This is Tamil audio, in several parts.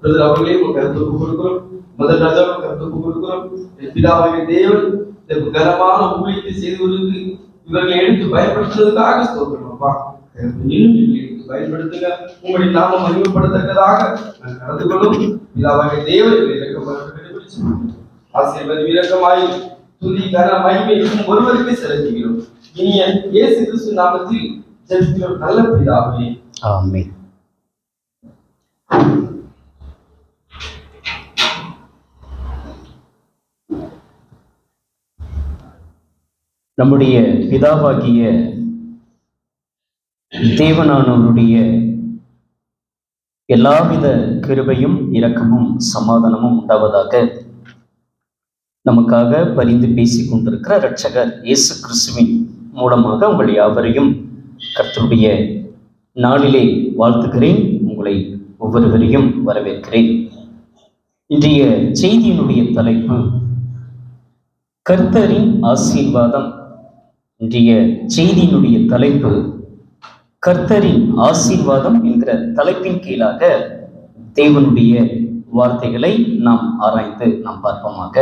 பிரதர் அவர்களையும் உங்க கருத்து ஒப்பு கொடுக்கிறோம் முதல் ராஜா உங்க கருத்து ஒப்பு கொடுக்கிறோம் என் பிதாவாகிய தேவன் இந்த கனமான ஊழியத்தை செய்தவர்களுக்கு இவர்களை எடுத்து பயன்படுத்துவதற்காக ஸ்தோத்திரம் அப்பா இன்னும் இவர்களை எடுத்து பயன்படுத்துங்க உங்களுடைய நாமம் மகிமைப்படத்தக்கதாக நான் நடந்து கொள்ளும் பிதாவாகிய தேவன் இவரை இறக்கப்பட்டு ஆசீர்வாதம் இரக்கமாய் துதி கன மகிமை இருக்கும் ஒருவருக்கு செலுத்துகிறோம் இனிய இயேசு கிறிஸ்து நாமத்தில் ஜெபிக்கிறோம் நல்ல பிதாவே ஆமென் நம்முடைய பிதாவாகிய தேவனானவருடைய எல்லாவித கிருபையும் இரக்கமும் சமாதானமும் உண்டாவதாக நமக்காக பரிந்து பேசிக் கொண்டிருக்கிற இரட்சகர் இயேசு கிறிஸ்துவின் மூலமாக உங்கள் யாவரையும் கர்த்தருடைய நாளிலே வாழ்த்துகிறேன் உங்களை ஒவ்வொருவரையும் வரவேற்கிறேன் இன்றைய செய்தியினுடைய தலைப்பு கர்த்தரின் ஆசீர்வாதம் இன்றைய செய்தியினுடைய தலைப்பு கர்த்தரின் ஆசீர்வாதம் என்கிற தலைப்பின் கீழாக தேவனுடைய வார்த்தைகளை நாம் ஆராய்ந்து நாம் பார்ப்போமாக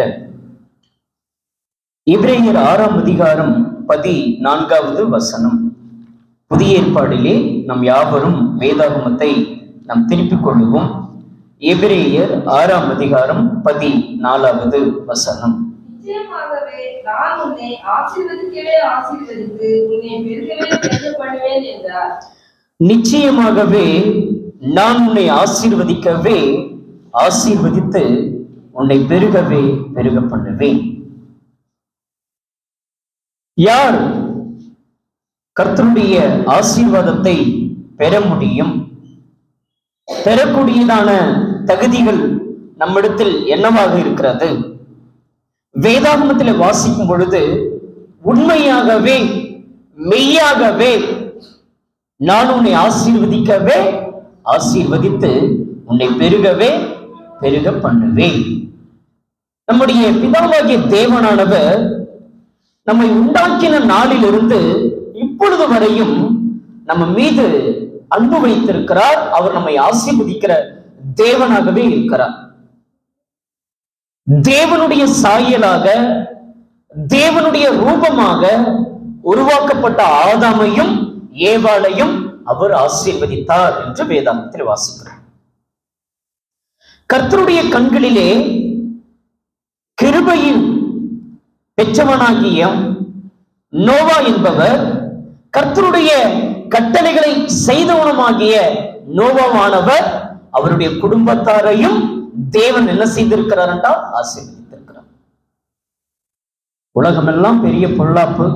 எபிரேயர் ஆறாம் அதிகாரம் பதி நான்காவது வசனம் புதிய ஏற்பாடிலே நம் யாவரும் வேதாகமத்தை நாம் திருப்பிக் கொள்ளுவோம் எபிரேயர் ஆறாம் அதிகாரம் பதி நாலாவது வசனம் நிச்சயமாகவே நான் உன்னை ஆசீர்வதிக்கவே ஆசீர்வதித்து உன்னை பெருகவே பெருக பண்ணுவேன் என்றார் நிச்சயமாகவே நான் உன்னை ஆசீர்வதிக்கவே ஆசீர்வதித்து உன்னை பெருகவே பெருக பண்ணுவேன் யார் கர்த்தருடைய ஆசீர்வாதத்தை பெற முடியும் பெறக்கூடியதான தகுதிகள் நம்மிடத்தில் என்னவாக இருக்கிறது வேதாகமத்தில் வாசிக்கும் பொழுது உண்மையாகவே மெய்யாகவே நான் உன்னை ஆசீர்வதிக்கவே ஆசீர்வதித்து உன்னை பெருகவே பெருக பண்ணுவேன் நம்முடைய பிதாவாகிய தேவனானவர் நம்மை உண்டாக்கின நாளிலிருந்து இப்பொழுது வரையும் நம்ம மீது அன்பு வைத்திருக்கிறார் அவர் நம்மை ஆசீர்வதிக்கிற தேவனாகவே இருக்கிறார் தேவனுடைய சாயலாக தேவனுடைய ரூபமாக உருவாக்கப்பட்ட ஆதாமையும் ஏவாளையும் அவர் ஆசீர்வதித்தார் என்று வேதாந்தத்தில் வாசிக்கிறோம் கர்த்தருடைய கண்களிலே கிருபையின் பெற்றவனாகிய நோவா என்பவர் கர்த்தருடைய கட்டளைகளை செய்தவனுமாகிய நோவாவானவர் அவருடைய குடும்பத்தாரையும் தேவன் என்ன செய்திருக்கிறார் என்றால் ஆசீர்வதித்திருக்கிறார் உலகமெல்லாம் பெரிய பொல்லாப்பு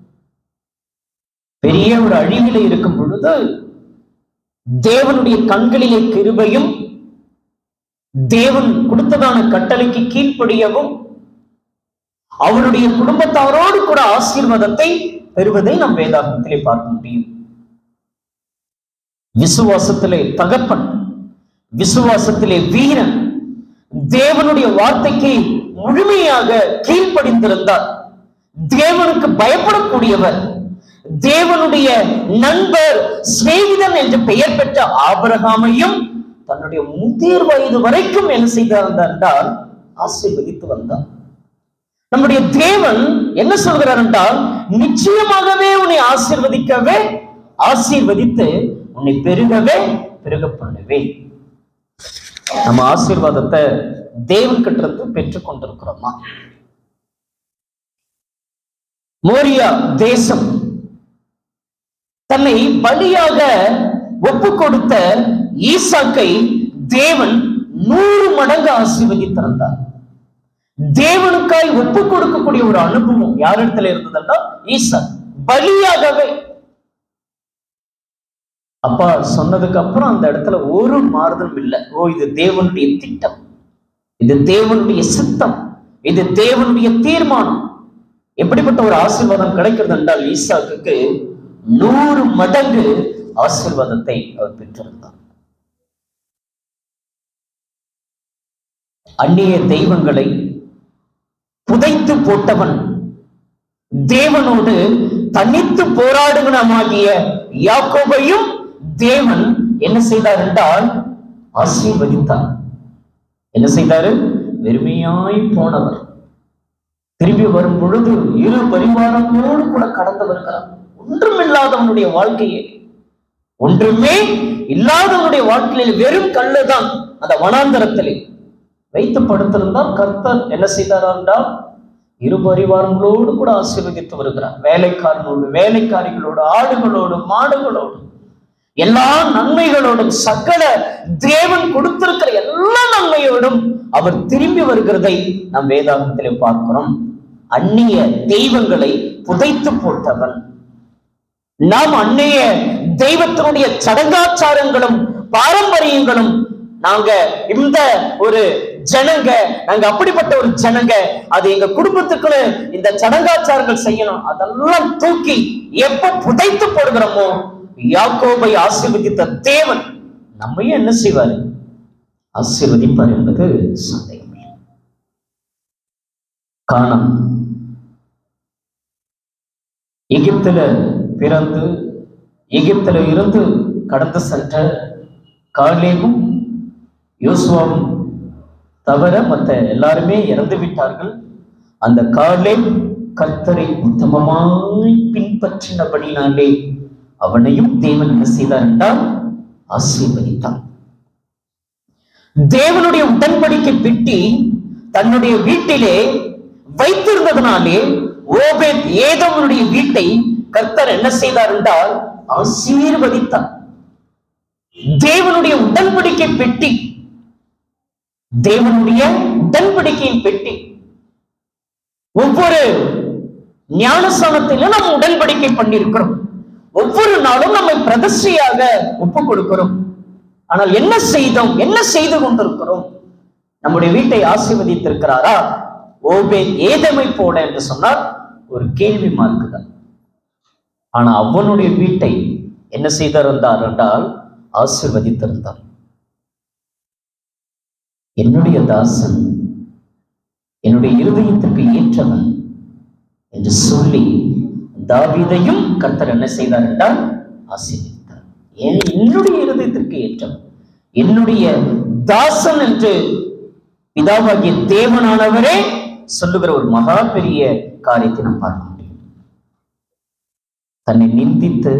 பெரிய ஒரு அழிவிலே இருக்கும் பொழுது தேவனுடைய கண்களிலே கிருபையும் தேவன் கொடுத்ததான கட்டளைக்கு கீழ்ப்படியவும் அவருடைய குடும்பத்தாரோடு கூட ஆசீர்வாதத்தை பெறுவதை நாம் வேதாகமத்திலே பார்க்க முடியும் விசுவாசத்திலே தகப்பன் விசுவாசத்திலே வீரன் தேவனுடைய வார்த்தைக்கு முழுமையாக கீழ்ப்படிந்திருந்தார் தேவனுக்கு பயப்படக்கூடியவர் தேவனுடைய நண்பர் சிநேகிதன் என்று பெயர் பெற்ற ஆபிரகாமையும் தன்னுடைய முதிர் வயது வரைக்கும் என்ன செய்தார் என்றால் ஆசீர்வதித்து வந்தார் நம்முடைய தேவன் என்ன சொல்கிறார் என்றால் நிச்சயமாகவே உன்னை ஆசீர்வதிக்கவே ஆசீர்வதித்து உன்னை பெருகவே பெருக பண்ணுவேன் நம்ம ஆசீர்வாதத்தை தேவன் கிட்ட இருந்து பெற்றுக் கொண்டிருக்கிறோமா மோரியா தேசம் தன்னை பலியாக ஒப்பு கொடுத்த ஈசாக்கை தேவன் நூறு மடங்கு ஆசீர்வதித்திருந்தார் தேவனுக்காய் ஒப்பு கொடுக்கக்கூடிய ஒரு அனுபவம் யாரிடத்துல இருந்ததுன்னா ஈசாக் பலியாகவே அப்பா சொன்னதுக்கு அப்புறம் அந்த இடத்துல ஒரு மாறுதலும் இல்லை ஓ இது தேவனுடைய திட்டம் இது தேவனுடைய சித்தம் இது தேவனுடைய தீர்மானம் எப்படிப்பட்ட ஒரு ஆசீர்வாதம் கிடைக்கிறது என்றால் ஈசாக்குக்கு நூறு மடங்கு ஆசீர்வாதத்தை அவர் பெற்றிருந்தார் அந்நிய தெய்வங்களை புதைத்து போட்டவன் தேவனோடு தனித்து போராடுவனமாகிய யாக்கோபையும் தேவன் என்ன செய்தார் என்றால் ஆசீர்வதித்தார் என்ன செய்தாரு வெறுமையாய் போனவர் திரும்பி வரும் பொழுது இரு பரிவாரங்களோடு கூட கடந்து வருகிறார் ஒன்றுமில்லாதவனுடைய வாழ்க்கையை ஒன்றுமே இல்லாதவனுடைய வாழ்க்கையில் வெறும் கல்லுதான் அந்த வனாந்தரத்திலே வைத்து படுத்திருந்தால் கர்த்தர் என்ன செய்தார் என்றால் இரு பரிவாரங்களோடு கூட ஆசீர்வதித்து வருகிறார் வேலைக்காரனோடு வேலைக்காரிகளோடு ஆடுகளோடு மாடுகளோடு எல்லா நன்மைகளோடும் சகல தேவன் கொடுத்திருக்கிற எல்லா நன்மையோடும் அவர் திரும்பி வருகிறதை நாம் வேதாகத்திலே பார்க்கிறோம் அந்நிய தெய்வங்களை புதைத்து போட்டவன் நாம் அந்நிய தெய்வத்தினுடைய சடங்காச்சாரங்களும் பாரம்பரியங்களும் நாங்க இந்த ஒரு ஜனங்க நாங்க அப்படிப்பட்ட ஒரு ஜனங்க அது எங்க குடும்பத்துக்குள்ள இந்த சடங்காச்சாரங்கள் செய்யணும் அதெல்லாம் தூக்கி எப்ப புதைத்து போடுகிறோமோ யாக்கோபை ஆசீர்வதித்த தேவன் நம்மையும் என்ன செய்வார் ஆசீர்வதிப்பார் என்பது சந்தேகமில்லை காணம் எகிப்துல பிறந்து எகிப்துல இருந்து கடந்து சென்ற காலேவும் யோசுவாவும் தவிர மற்ற எல்லாருமே இறந்து விட்டார்கள் அந்த காலே கர்த்தரை உத்தமமாய் பின்பற்றினபடினாலே அவனையும் தேவன் என்ன செய்தார் என்றால் ஆசீர்வதித்தான் தேவனுடைய உடன்படிக்கை பெட்டி தன்னுடைய வீட்டிலே வைத்திருந்ததனாலே ஓபேத் ஏதோவனுடைய வீட்டை கர்த்தர் என்ன செய்தார் என்றால் ஆசீர்வதித்தார் தேவனுடைய உடன்படிக்கை பெட்டி தேவனுடைய உடன்படிக்கையின் பெட்டி ஒவ்வொரு ஞானஸ்தானத்திலும் நம்ம உடன்படிக்கை பண்ணியிருக்கிறோம் ஒவ்வொரு நாளும் நம்மை பிரதர்ஷியாக ஒப்பு கொடுக்கிறோம் ஆனால் என்ன செய்தோம் என்ன செய்து கொண்டிருக்கிறோம் நம்முடைய வீட்டை ஆசீர்வதித்திருக்கிறாரா ஓபே ஏதமை போல என்று சொன்னால் ஒரு கேள்வி மார்க்கு தான் ஆனா அவனுடைய வீட்டை என்ன செய்திருந்தார் என்றால் ஆசீர்வதித்திருந்தார் என்னுடைய தாசன் என்னுடைய இருதயத்திற்கு ஏற்றவன் என்று சொல்லி தாவீதையும் கர்த்தர் என்ன செய்தார் என்றால் ஆசீர்வதித்தார் ஏன் என்னுடைய இருதயத்திற்கு ஏற்றவன் என்னுடைய தாசன் என்று பிதாவாகிய தேவனானவரே சொல்லுகிற ஒரு மகா பெரிய காரியத்தை நாம் பார்க்க முடியும் தன்னை நிந்தித்து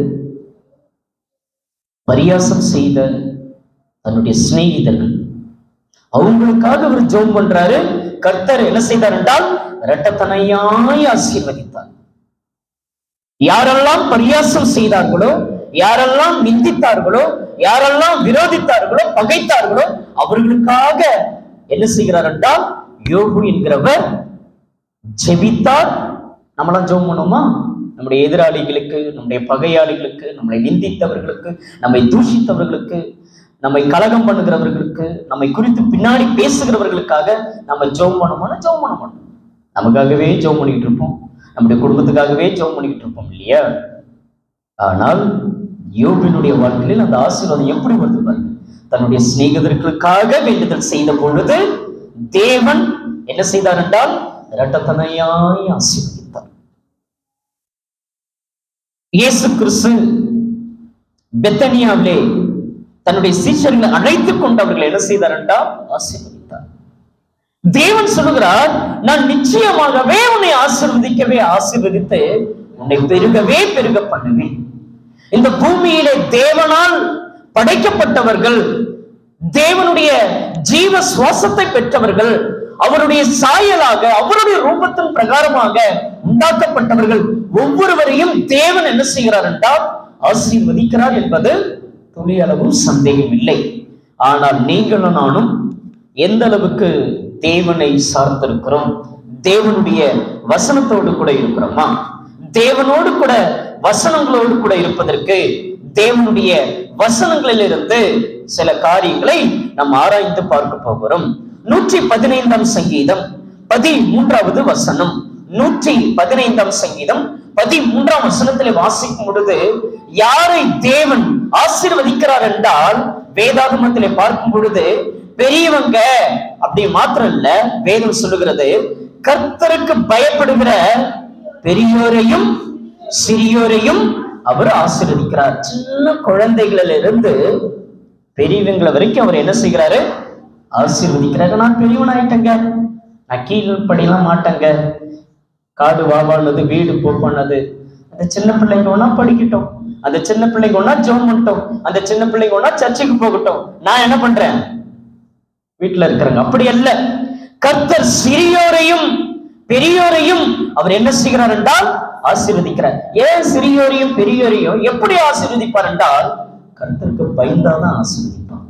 பரியாசம் செய்த தன்னுடைய சிநேகிதர்கள் அவங்களுக்காக அவர் ஜெபம் பண்றாரு கர்த்தர் என்ன செய்தார் என்றால் இரட்டத்தனையாய் ஆசீர்வதித்தார் யாரெல்லாம் பரியாசம் செய்தார்களோ யாரெல்லாம் நிந்தித்தார்களோ யாரெல்லாம் விரோதித்தார்களோ பகைத்தார்களோ அவர்களுக்காக என்ன செய்கிறார் என்றால் யோகு என்கிறவர் ஜெபித்தார் நம்மளாம் ஜெபம் பண்ணுமா நம்முடைய எதிராளிகளுக்கு நம்முடைய பகையாளிகளுக்கு நம்மளை நிந்தித்தவர்களுக்கு நம்மை தூஷித்தவர்களுக்கு நம்மை கலகம் பண்ணுகிறவர்களுக்கு நம்மை குறித்து பின்னாடி பேசுகிறவர்களுக்காக நம்ம ஜெபம் பண்ணுவோம்னா ஜெபம் பண்ண மாட்டோம் நமக்காகவே ஜெபம் பண்ணிக்கிட்டு இருப்போம் நம்முடைய குடும்பத்துக்காகவே ஜெபம் பண்ணிக்கிட்டு இருப்போம் இல்லையா ஆனால் யோபினுடைய வாழ்க்கையில் அந்த ஆசீர்வாதம் எப்படி வருது பாருங்க தன்னுடைய சிநேகிதர்களுக்காக வேண்டுதல் செய்த பொழுது தேவன் என்ன செய்தார் என்றால் இரட்டத்தனையாய் ஆசீர்வதித்தார் இயேசு கிறிஸ்து பெத்தனியாவிலே தன்னுடைய சீஷர்களை அழைத்துக் கொண்டு அவர்களை என்ன செய்தார் என்றால் ஆசீர்வதித்தார் தேவன் சொல்லுகிறார் நான் நிச்சயமாகவே உன்னை ஆசீர்வதிக்கவே ஆசீர்வதித்து உன்னை பெருகவே பெருக பண்ணுவேன் இந்த பூமியிலே தேவனால் படைக்கப்பட்டவர்கள் தேவனுடைய ஜீவ சுவாசத்தை பெற்றவர்கள் அவருடைய சாயலாக அவருடைய ரூபத்தின் பிரகாரமாக உண்டாக்கப்பட்டவர்கள் ஒவ்வொருவரையும் தேவன் என்ன செய்கிறார் என்றால் ஆசீர்வதிக்கிறார் என்பது துளி அளவும் சந்தேகம் இல்லை ஆனால் நீங்களும் நானும் எந்த அளவுக்கு தேவனை சார்ந்திருக்கிறோம் தேவனுடைய வசனத்தோடு கூட இருக்கிறோமா தேவனோடு கூட வசனங்களோடு கூட இருப்பதற்கு தேவனுடைய வசனங்களிலிருந்து சில காரியங்களை நாம் ஆராய்ந்து பார்க்க போகிறோம் நூற்றி பதினைந்தாம் சங்கீதம் பதிமூன்றாவது வசனம் நூற்றி பதினைந்தாம் சங்கீதம் பதிமூன்றாம் வசனத்தில் வாசிக்கும் பொழுது யாரை தேவன் ஆசீர்வதிக்கிறார் என்றால் வேதாகமத்திலே பார்க்கும் பொழுது பெரியவங்க அப்படி மாத்திரம் இல்ல வேதம் சொல்லுகிறது கர்த்தருக்கு பயப்படுகிற பெரியோரையும் சிறியோரையும் அவர் ஆசீர்வதிக்கிறார் சின்ன குழந்தைகளில இருந்து பெரியவங்களை வரைக்கும் அவர் என்ன செய்கிறாரு ஆசீர்வதிக்கிறாங்க நான் பெரியவன் ஆயிட்டேங்க நான் கீழ் படியெல்லாம் மாட்டேங்க காடு வாவானது வீடு போப்பானது அந்த சின்ன பிள்ளைங்க ஒன்னா படிக்கட்டும் அந்த சின்ன பிள்ளைங்க ஒன்னா ஜோம் பண்ணட்டும் அந்த சின்ன பிள்ளைங்க ஒன்னா சர்ச்சுக்கு போகட்டும் நான் என்ன பண்றேன் வீட்டுல இருக்கிறாங்க அப்படி அல்ல கர்த்தர் சிறியோரையும் பெரியோரையும் அவர் என்ன செய்கிறார் என்றால் ஆசீர்வதிக்கிறார் ஏன் சிறியோரையும் பெரியோரையும் எப்படி ஆசீர்வதிப்பார் என்றால் கர்த்தருக்கு பயந்தாதான் ஆசீர்வதிப்பார்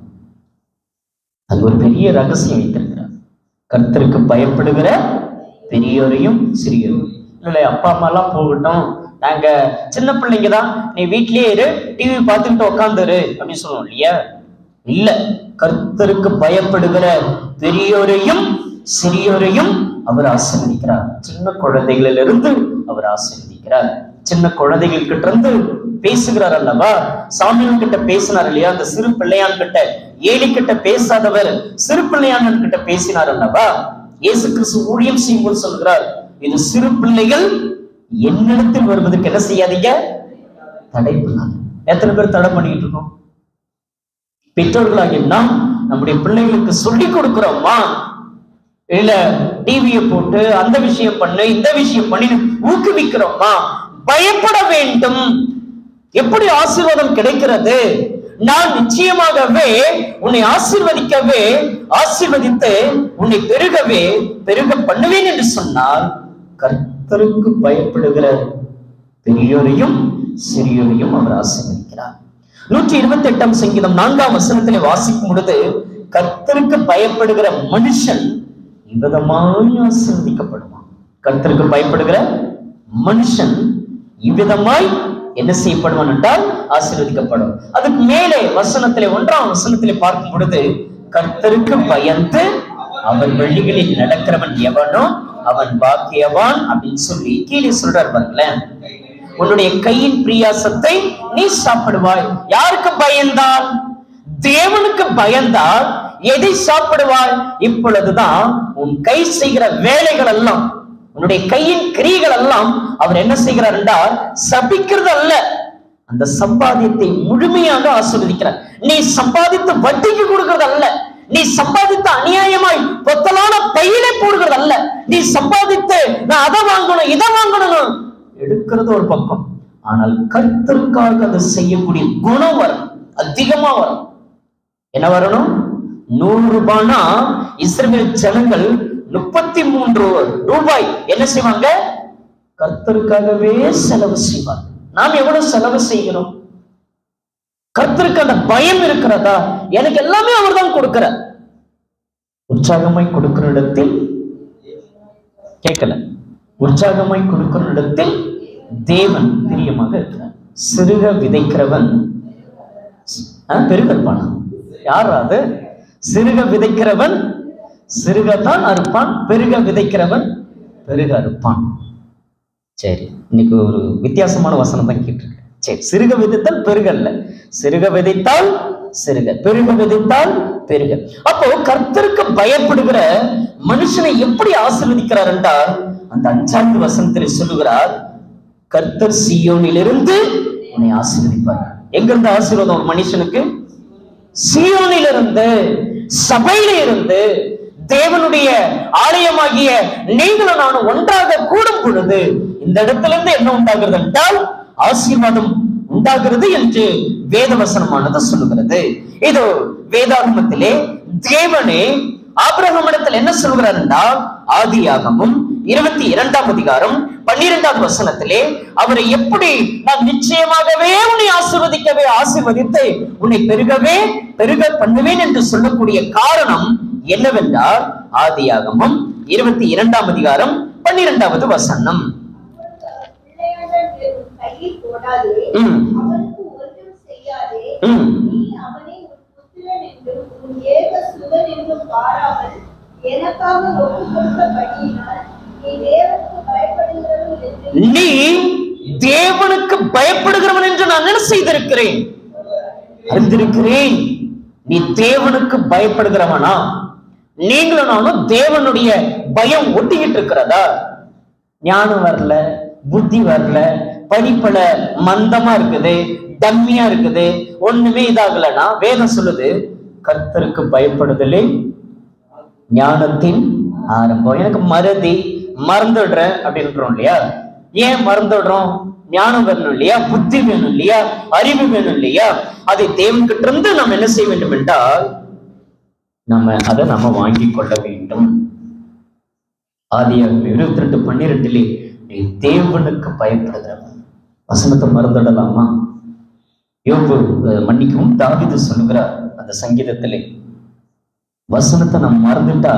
அது ஒரு பெரிய ரகசியம் வைத்திருக்கிறார் கர்த்தருக்கு பயப்படுகிற பெரியோரையும் சிறியோரையும் இல்லை அப்பா அம்மா எல்லாம் போகட்டும் நாங்க சின்ன பிள்ளைங்க தான் நீ வீட்லயே இரு டிவி பார்த்துக்கிட்டு உட்காந்துரு அப்படின்னு சொல்லுவோம் இல்லையா இல்ல கர்த்தருக்கு பயப்படுகிற பெரியோரையும் சிறியோரையும் அவர் ஆசீர்வதிக்கிறார் சின்ன குழந்தைகளிலிருந்து அவர் ஆசீர்வதிக்கிறார் சின்ன குழந்தைகள் கிட்ட இருந்து பேசுகிறார் அல்லவா சாமியன் கிட்ட பேசினார் இல்லையா அந்த சிறு பிள்ளையான் கிட்ட ஏழி கிட்ட பேசாதவர் சிறு பிள்ளையான் கிட்ட பேசினார் அல்லவா இயேசு கிறிஸ்து ஊழியம் செய்யும்போது சொல்கிறார் இது சிறு பிள்ளைகள் என்னிடத்தில் வருவதற்கு என்ன செய்யாதீங்க தடை பண்ணாங்க எத்தனை பேர் தடை பண்ணிட்டு இருக்கோம் பெற்றோர்களாகிய நாம் நம்முடைய பிள்ளைகளுக்கு சொல்லி கொடுக்கிறோமா இல்ல டிவியை போட்டு அந்த விஷயம் பண்ணு இந்த விஷயம் பண்ணி ஊக்குவிக்கிறோமா பயப்பட வேண்டும் எப்படி ஆசீர்வாதம் கிடைக்கிறது நான் நிச்சயமாகவே உன்னை ஆசீர்வதிக்கவே ஆசீர்வதித்து உன்னை பெருகவே பெருக பண்ணுவேன் என்று சொன்னால் கர்த்தருக்கு பயப்படுகிற பெரியோரையும் சிறியோரையும் அவர் ஆசீர்வதிக்கிறார் நூற்றி இருபத்தி எட்டாம் சங்கீதம் நான்காம் வசனத்திலே வாசிக்கும் பொழுது கர்த்தருக்கு பயப்படுகிற மனுஷன் இவ்விதமாய் ஆசீர்வதிக்கப்படுவான் கர்த்தருக்கு பயப்படுகிற மனுஷன் இவ்விதமாய் என்ன செய்யப்படுவான் என்றால் ஆசீர்வதிக்கப்படும் அதுக்கு மேலே வசனத்திலே ஒன்றாம் வசனத்திலே பார்க்கும் பொழுது கர்த்தருக்கு பயந்து அவர் வழிகளில் நடக்கிறவன் எவனோ அவன் பாக்கியவான் அப்படின்னு சொல்லி கீழே சொல்றார் பாருங்களேன் உன்னுடைய கையின் பிரியாசத்தை நீ சாப்பிடுவாய் யாருக்கு பயந்தால் தேவனுக்கு பயந்தால் எதை சாப்பிடுவாய் இப்பொழுதுதான் உன் கை செய்கிற வேலைகள் எல்லாம் உன்னுடைய கையின் கிரிகள் எல்லாம் அவர் என்ன செய்கிறார் என்றால் சபிக்கிறது அல்ல அந்த சம்பாதியத்தை முழுமையாக ஆசீர்வதிக்கிறார் நீ சம்பாதித்து வட்டிக்கு கொடுக்கிறது அல்ல நீ சம்பாதித்த அநியாயமாய் பொத்தலான பையிலே போடுகிறது அல்ல நீ சம்பாதித்து நான் அதை வாங்கணும் இதை வாங்கணும் எடுக்கிறது ஒரு பக்கம் ஆனால் கர்த்தருக்காக அதை செய்யக்கூடிய குணம் வரும் அதிகமா வரும் என்ன வரணும் நூறு ரூபாய்னா இஸ்ரேல் ஜனங்கள் முப்பத்தி மூன்று ரூபாய் என்ன செய்வாங்க கர்த்தருக்காகவே செலவு செய்வார் நாம் எவ்வளவு செலவு செய்கிறோம் கர்த்தருக்கு அந்த பயம் இருக்கிறதா எனக்கு எல்லாமே அவர் தான் கொடுக்கிறார் உற்சாகமாய் கொடுக்கிற இடத்தில் கேட்கல உற்சாகமாய் கொடுக்கிற இடத்தில் தேவன் பிரியமாக இருக்கிறார் சிறுக விதைக்கிறவன் ஆ, பெருக இருப்பானா யார் அது சிறுக விதைக்கிறவன் சிறுகத்தான் அறுப்பான் பெருக விதைக்கிறவன் பெருக அறுப்பான் சரி இன்னைக்கு ஒரு வித்தியாசமான வசனம் தான் கேட்டிருக்கேன் சரி சிறுக விதைத்தால் பெருகல்ல சிறுக விதைத்தால் சிறுக பெருக விதைத்தால் பெருக அப்போ கர்த்தருக்கு பயப்படுகிற மனுஷனை எப்படி ஆசீர்வதிக்கிறார் என்றால் அந்த அஞ்சாவது வசனத்தில் சொல்லுகிறார் கர்த்தர் சீயோனிலிருந்து உன்னை ஆசீர்வதிப்பார் எங்கிருந்து ஆசீர்வாதம் ஒரு மனுஷனுக்கு சீயோனிலிருந்து சபையில இருந்து தேவனுடைய ஆலயமாகிய நீங்களும் நானும் ஒன்றாக கூடும் பொழுது இந்த இடத்துல இருந்து என்ன உண்டாகிறது என்றால் ஆசீர்வாதம் உண்டாகிறது என்று வேதவசனமானது சொல்லுகிறது இது வேதாகமத்திலே தேவனே ஆபிரகமிடத்தில் என்ன சொல்கிறார் என்றால் ஆதியாகமும் இருபத்தி இரண்டாம் அதிகாரம் பன்னிரெண்டாம் வசனத்திலே அவரை எப்படி நான் நிச்சயமாகவே உன்னை ஆசீர்வதிக்கவே ஆசீர்வதித்து உன்னை பெருகவே பெருக பண்ணுவேன் என்று சொல்லக்கூடிய காரணம் என்னவென்றால் ஆதியாகமம் இருபத்தி இரண்டாம் அதிகாரம் பன்னிரெண்டாவது வசனம் பிள்ளையாண்டவன் உன் கையில் போடாதே ம். அவனுக்கு ஒன்றும் செய்யாதே ம். நீ அவனை உன் புத்திரன் என்றும் உன் ஏக சுதன் என்றும் பாராமல் எனக்காக ஒப்பு கொடுத்தபடியினால் நீ தேவனுக்கு பயப்படுகிறவன் என்று நீ தேவனுக்கு பயப்படுகிறவன் என்று நான் என்ன செய்திருக்கிறேன் அறிந்திருக்கிறேன் நீ தேவனுக்கு பயப்படுகிறவனா நீங்களும் நானும் தேவனுடைய பயம் ஒட்டிக்கிட்டு இருக்கிறதா ஞானம் வரல புத்தி வரல படிப்புல மந்தமா இருக்குது தம்மியா இருக்குது ஒண்ணுமே இதாகலன்னா வேதம் சொல்லுது கர்த்தருக்கு பயப்படுதலே ஞானத்தின் ஆரம்பம் எனக்கு மறதி மறந்துடுறேன் அப்படின்றோம் இல்லையா ஏன் மறந்துடுறோம் ஞானம் வரணும் இல்லையா புத்தி வேணும் இல்லையா அறிவு வேணும் இல்லையா அதை தேவன்கிட்ட இருந்து நம்ம என்ன செய்ய வேண்டும் என்றால் நம்ம அதை நம்ம வாங்கிக் கொள்ள வேண்டும் ஆதியாகமம் இருபத்தி ரெண்டு பன்னிரெண்டுலே நீ தேவனுக்கு பயப்படுகிறவன் வசனத்தை மறந்துடலாமா யோபு அஹ், மன்னிக்கவும் தாவிது சொல்லுகிறார் அந்த சங்கீதத்திலே வசனத்தை நான் மறந்துட்டா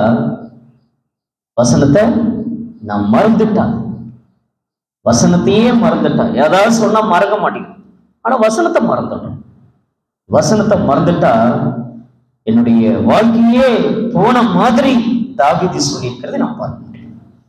வசனத்தை நான் மறந்துட்டா வசனத்தையே மறந்துட்டா ஏதாவது சொன்னா மறக்க மாட்டேங்குது ஆனா வசனத்தை மறந்துடுறேன் வசனத்தை மறந்துட்டா என்னுடைய வாழ்க்கையே போன மாதிரி தாவிதி சொல்லியிருக்கிறதை நான் பார்க்க முடியும்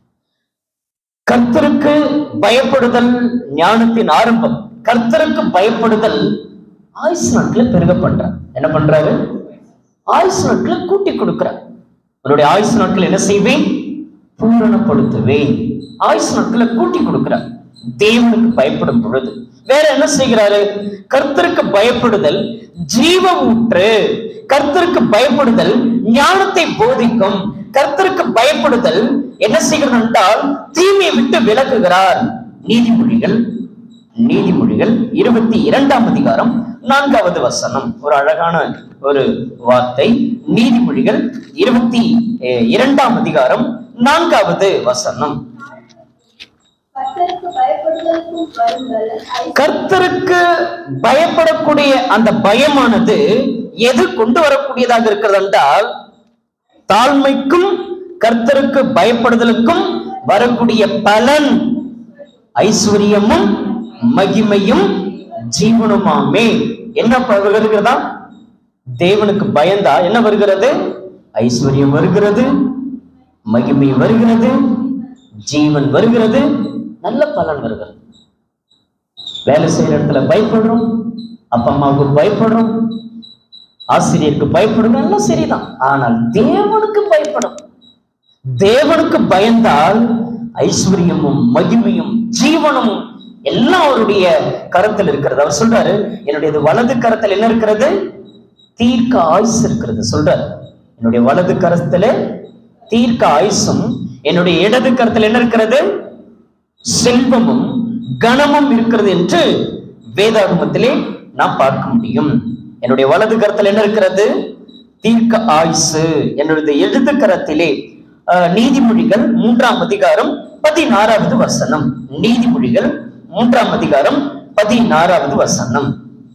கர்த்தருக்கு பயப்படுதல் ஞானத்தின் ஆரம்பம் கர்த்தருக்கு பயப்படுதல் ஆயுசு நாட்களை பெருக பண்றார் என்ன பண்றாரு ஆயுசு நாட்களை கூட்டி கொடுக்கிறார் உன்னுடைய ஆயுசு நாட்கள் என்ன செய்வேன் பூரணப்படுத்துவேன் ஆயுசு நாட்களை கூட்டி கொடுக்கிறார் தேவனுக்கு பயப்படும் பொழுது வேற என்ன செய்கிறாரு கர்த்தருக்கு பயப்படுதல் ஜீவ ஊற்று கர்த்தருக்கு பயப்படுதல் ஞானத்தை போதிக்கும் கர்த்தருக்கு பயப்படுதல் என்ன செய்கிறது என்றால் தீமையை விட்டு விலகுகிறார் நீதிமொழிகள் நீதிமொழிகள் இருபத்தி இரண்டாம் அதிகாரம் நான்காவது வசனம் ஒரு அழகான ஒரு வார்த்தை நீதிமொழிகள் இருபத்தி அஹ், இரண்டாம் அதிகாரம் நான்காவது வசனம் கர்த்தருக்கு பயப்படுதலுக்கும் வருங்கள் ஐ- கர்த்தருக்கு பயப்படக்கூடிய அந்த பயமானது எது கொண்டு வரக்கூடியதாக இருக்கிறது என்றால் தாழ்மைக்கும் கர்த்தருக்கு பயப்படுதலுக்கும் வரக்கூடிய பலன் ஐஸ்வர்யமும் மகிமையும் ஜீவனுமாமே என்ன ப- வருகிறதா தேவனுக்கு பயந்தா என்ன வருகிறது ஐஸ்வர்யம் வருகிறது மகிமை வருகிறது ஜீவன் வருகிறது நல்ல பலன் வருகிறது வேலை செய்யற இடத்துல பயப்படுறோம் அப்பா அம்மாவுக்கு பயப்படுறோம் ஆசிரியருக்கு பயப்படுறோம் எல்லாம் சரிதான் ஆனால் தேவனுக்கு பயப்படும் தேவனுக்கு பயந்தால் ஐஸ்வர்யமும் மகிமையும் ஜீவனும் எல்லாம் அவருடைய கரத்தில் இருக்கிறது அவர் சொல்றாரு என்னுடைய வலது கரத்தில் என்ன இருக்கிறது தீர்க்க ஆயுசு இருக்கிறது சொல்றாரு என்னுடைய வலது கரத்துல தீர்க்க ஆயுசும் என்னுடைய இடது கரத்தில் என்ன இருக்கிறது செல்வமும் கனமும் இருக்கிறது என்று வேதாகமத்திலே நாம் பார்க்க முடியும் என்னுடைய வலது கரத்தில் என்ன இருக்கிறது தீர்க்க ஆயுசு என்னுடைய இடது கரத்திலே அஹ், நீதிமொழிகள் மூன்றாம் அதிகாரம் பதினாறாவது வசனம் நீதிமொழிகள் மூன்றாம் அதிகாரம் பதினாறாவது வசனம்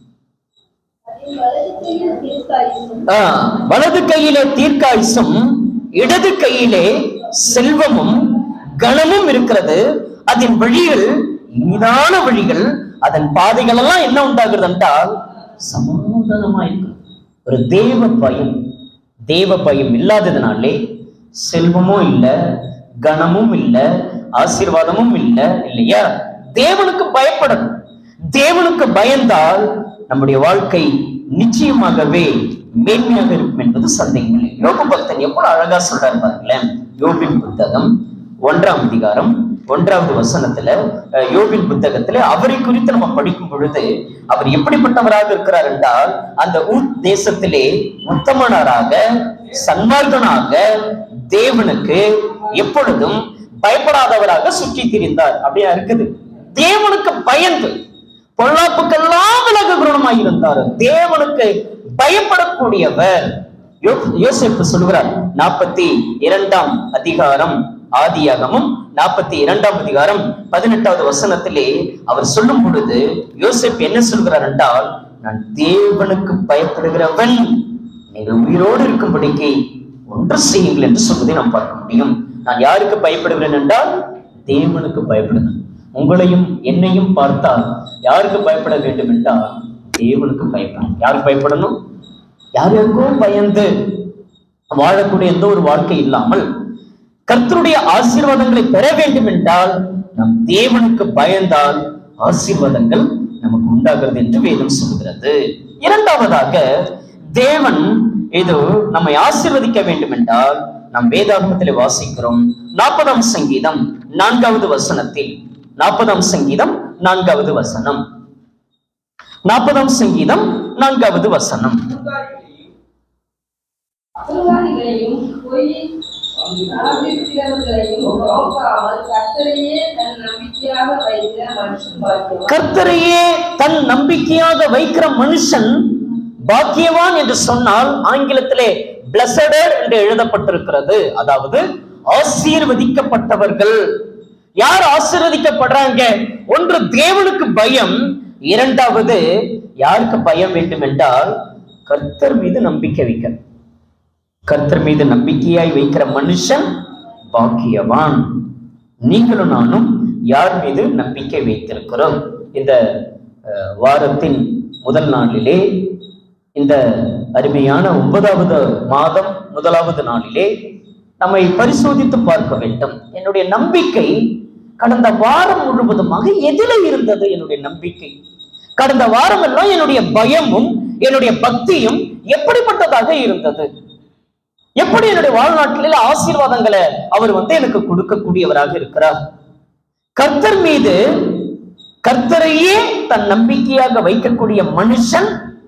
அதில் வலது கையில் தீர்க்காயுசும் ஆஹ், வலது கையிலே தீர்க்காயுசும் இடது கையிலே செல்வமும் கனமும் இருக்கிறது அதன் வழிகள் இனிதான வழிகள் அதன் பாதைகள் எல்லாம் என்ன உண்டாகிறது என்றால் சமாதானமா இருக்கு ஒரு தேவ பயம் தேவ பயம் இல்லாததுனாலே செல்வமும் இல்ல கனமும் இல்ல ஆசீர்வாதமும் இல்ல இல்லையா தேவனுக்கு பயப்படணும் தேவனுக்கு பயந்தால் நம்முடைய வாழ்க்கை நிச்சயமாகவே மேன்மையாக இருக்கும் என்பது சந்தேகம் இல்லை யோக பக்தன் எவ்வளவு அழகா சொல்றாரு பாருங்களேன் யோபின் புத்தகம் ஒன்றாம் அதிகாரம் ஒன்றாவது வசனத்துல அஹ், யோபின் புத்தகத்துல அவரை குறித்து நம்ம படிக்கும் பொழுது அவர் எப்படிப்பட்டவராக இருக்கிறார் என்றால் அந்த ஊர் தேசத்திலே உத்தமனராக சன்மார்க்கனாக தேவனுக்கு எப்பொழுதும் பயப்படாதவராக சுற்றி திரிந்தார் அப்படியா இருக்குது தேவனுக்கு பயந்து பொல்லாப்புக்கெல்லாம் விலகு குணமாய் இருந்தார் தேவனுக்கு பயப்படக்கூடியவர் யோ- யோசேப்பு சொல்கிறார் நாற்பத்தி இரண்டாம் அதிகாரம் ஆதியாகமும் நாற்பத்தி இரண்டாம் அதிகாரம் பதினெட்டாவது வசனத்திலே அவர் சொல்லும் பொழுது யோசேப் என்ன சொல்கிறார் என்றால் நான் தேவனுக்கு பயப்படுகிறவன் நீங்கள் உயிரோடு இருக்கும்படிக்கு ஒன்று செய்யுங்கள் என்று சொல்வதை நாம் பார்க்க முடியும் நான் யாருக்கு பயப்படுகிறேன் என்றால் தேவனுக்கு பயப்படுகிறேன் உங்களையும் என்னையும் பார்த்தால் யாருக்கு பயப்பட வேண்டும் என்றால் தேவனுக்கு பயப்படணும் யாருக்கு பயப்படணும் யார் யாருக்கும் பயந்து வாழக்கூடிய எந்த ஒரு வாழ்க்கை இல்லாமல் கர்த்தருடைய ஆசீர்வாதங்களை பெற வேண்டும் என்றால் நம் தேவனுக்கு பயந்தால் ஆசீர்வாதங்கள் நமக்கு உண்டாகிறது என்று வேதம் சொல்கிறது இரண்டாவதாக தேவன் இது நம்மை ஆசீர்வதிக்க வேண்டும் என்றால் நாம் வேதாகமத்தில் வாசிக்கிறோம் நாற்பதாம் சங்கீதம் நான்காவது வசனத்தில் நாற்பதாம் சங்கீதம் நான்காவது வசனம் நாற்பதாம் சங்கீதம் நான்காவது வசனம் அகங்காரிகளையும் பொய் ஆசிரியர்களையும் நோக்காமல் கர்த்தரையே தன் நம்பிக்கையாக வைக்கிற மனுஷன் பாக்கியவான். கர்த்தரையே தன் நம்பிக்கையாக வைக்கிற மனுஷன் பாக்கியவான் என்று சொன்னால் ஆங்கிலத்திலே பிளஸடர் என்று எழுதப்பட்டிருக்கிறது அதாவது ஆசீர்வதிக்கப்பட்டவர்கள் யார் ஆசீர்வதிக்கப்படுறாங்க ஒன்று தேவனுக்கு பயம் இரண்டாவது யாருக்கு பயம் வேண்டும் என்றால் கர்த்தர் மீது நம்பிக்கை வைக்க கர்த்தர் மீது நம்பிக்கையாய் வைக்கிற மனுஷன் பாக்கியவான் நீங்களும் நானும் யார் மீது நம்பிக்கை வைத்திருக்கிறோம் இந்த அஹ், வாரத்தின் முதல் நாளிலே இந்த அருமையான ஒன்பதாவது மாதம் முதலாவது நாளிலே நம்மை பரிசோதித்து பார்க்க வேண்டும் என்னுடைய நம்பிக்கை கடந்த வாரம் முழுவதுமாக எதில இருந்தது என்னுடைய நம்பிக்கை கடந்த வாரம் எல்லாம் என்னுடைய பயமும் என்னுடைய பக்தியும் எப்படிப்பட்டதாக இருந்தது எப்படி என்னுடைய வாழ்நாட்டில் ஆசீர்வாதங்களை அவர் வந்து எனக்கு கொடுக்கக்கூடியவராக இருக்கிறார் கர்த்தர் மீது கர்த்தரையே தன் நம்பிக்கையாக வைக்கக்கூடிய மனுஷன்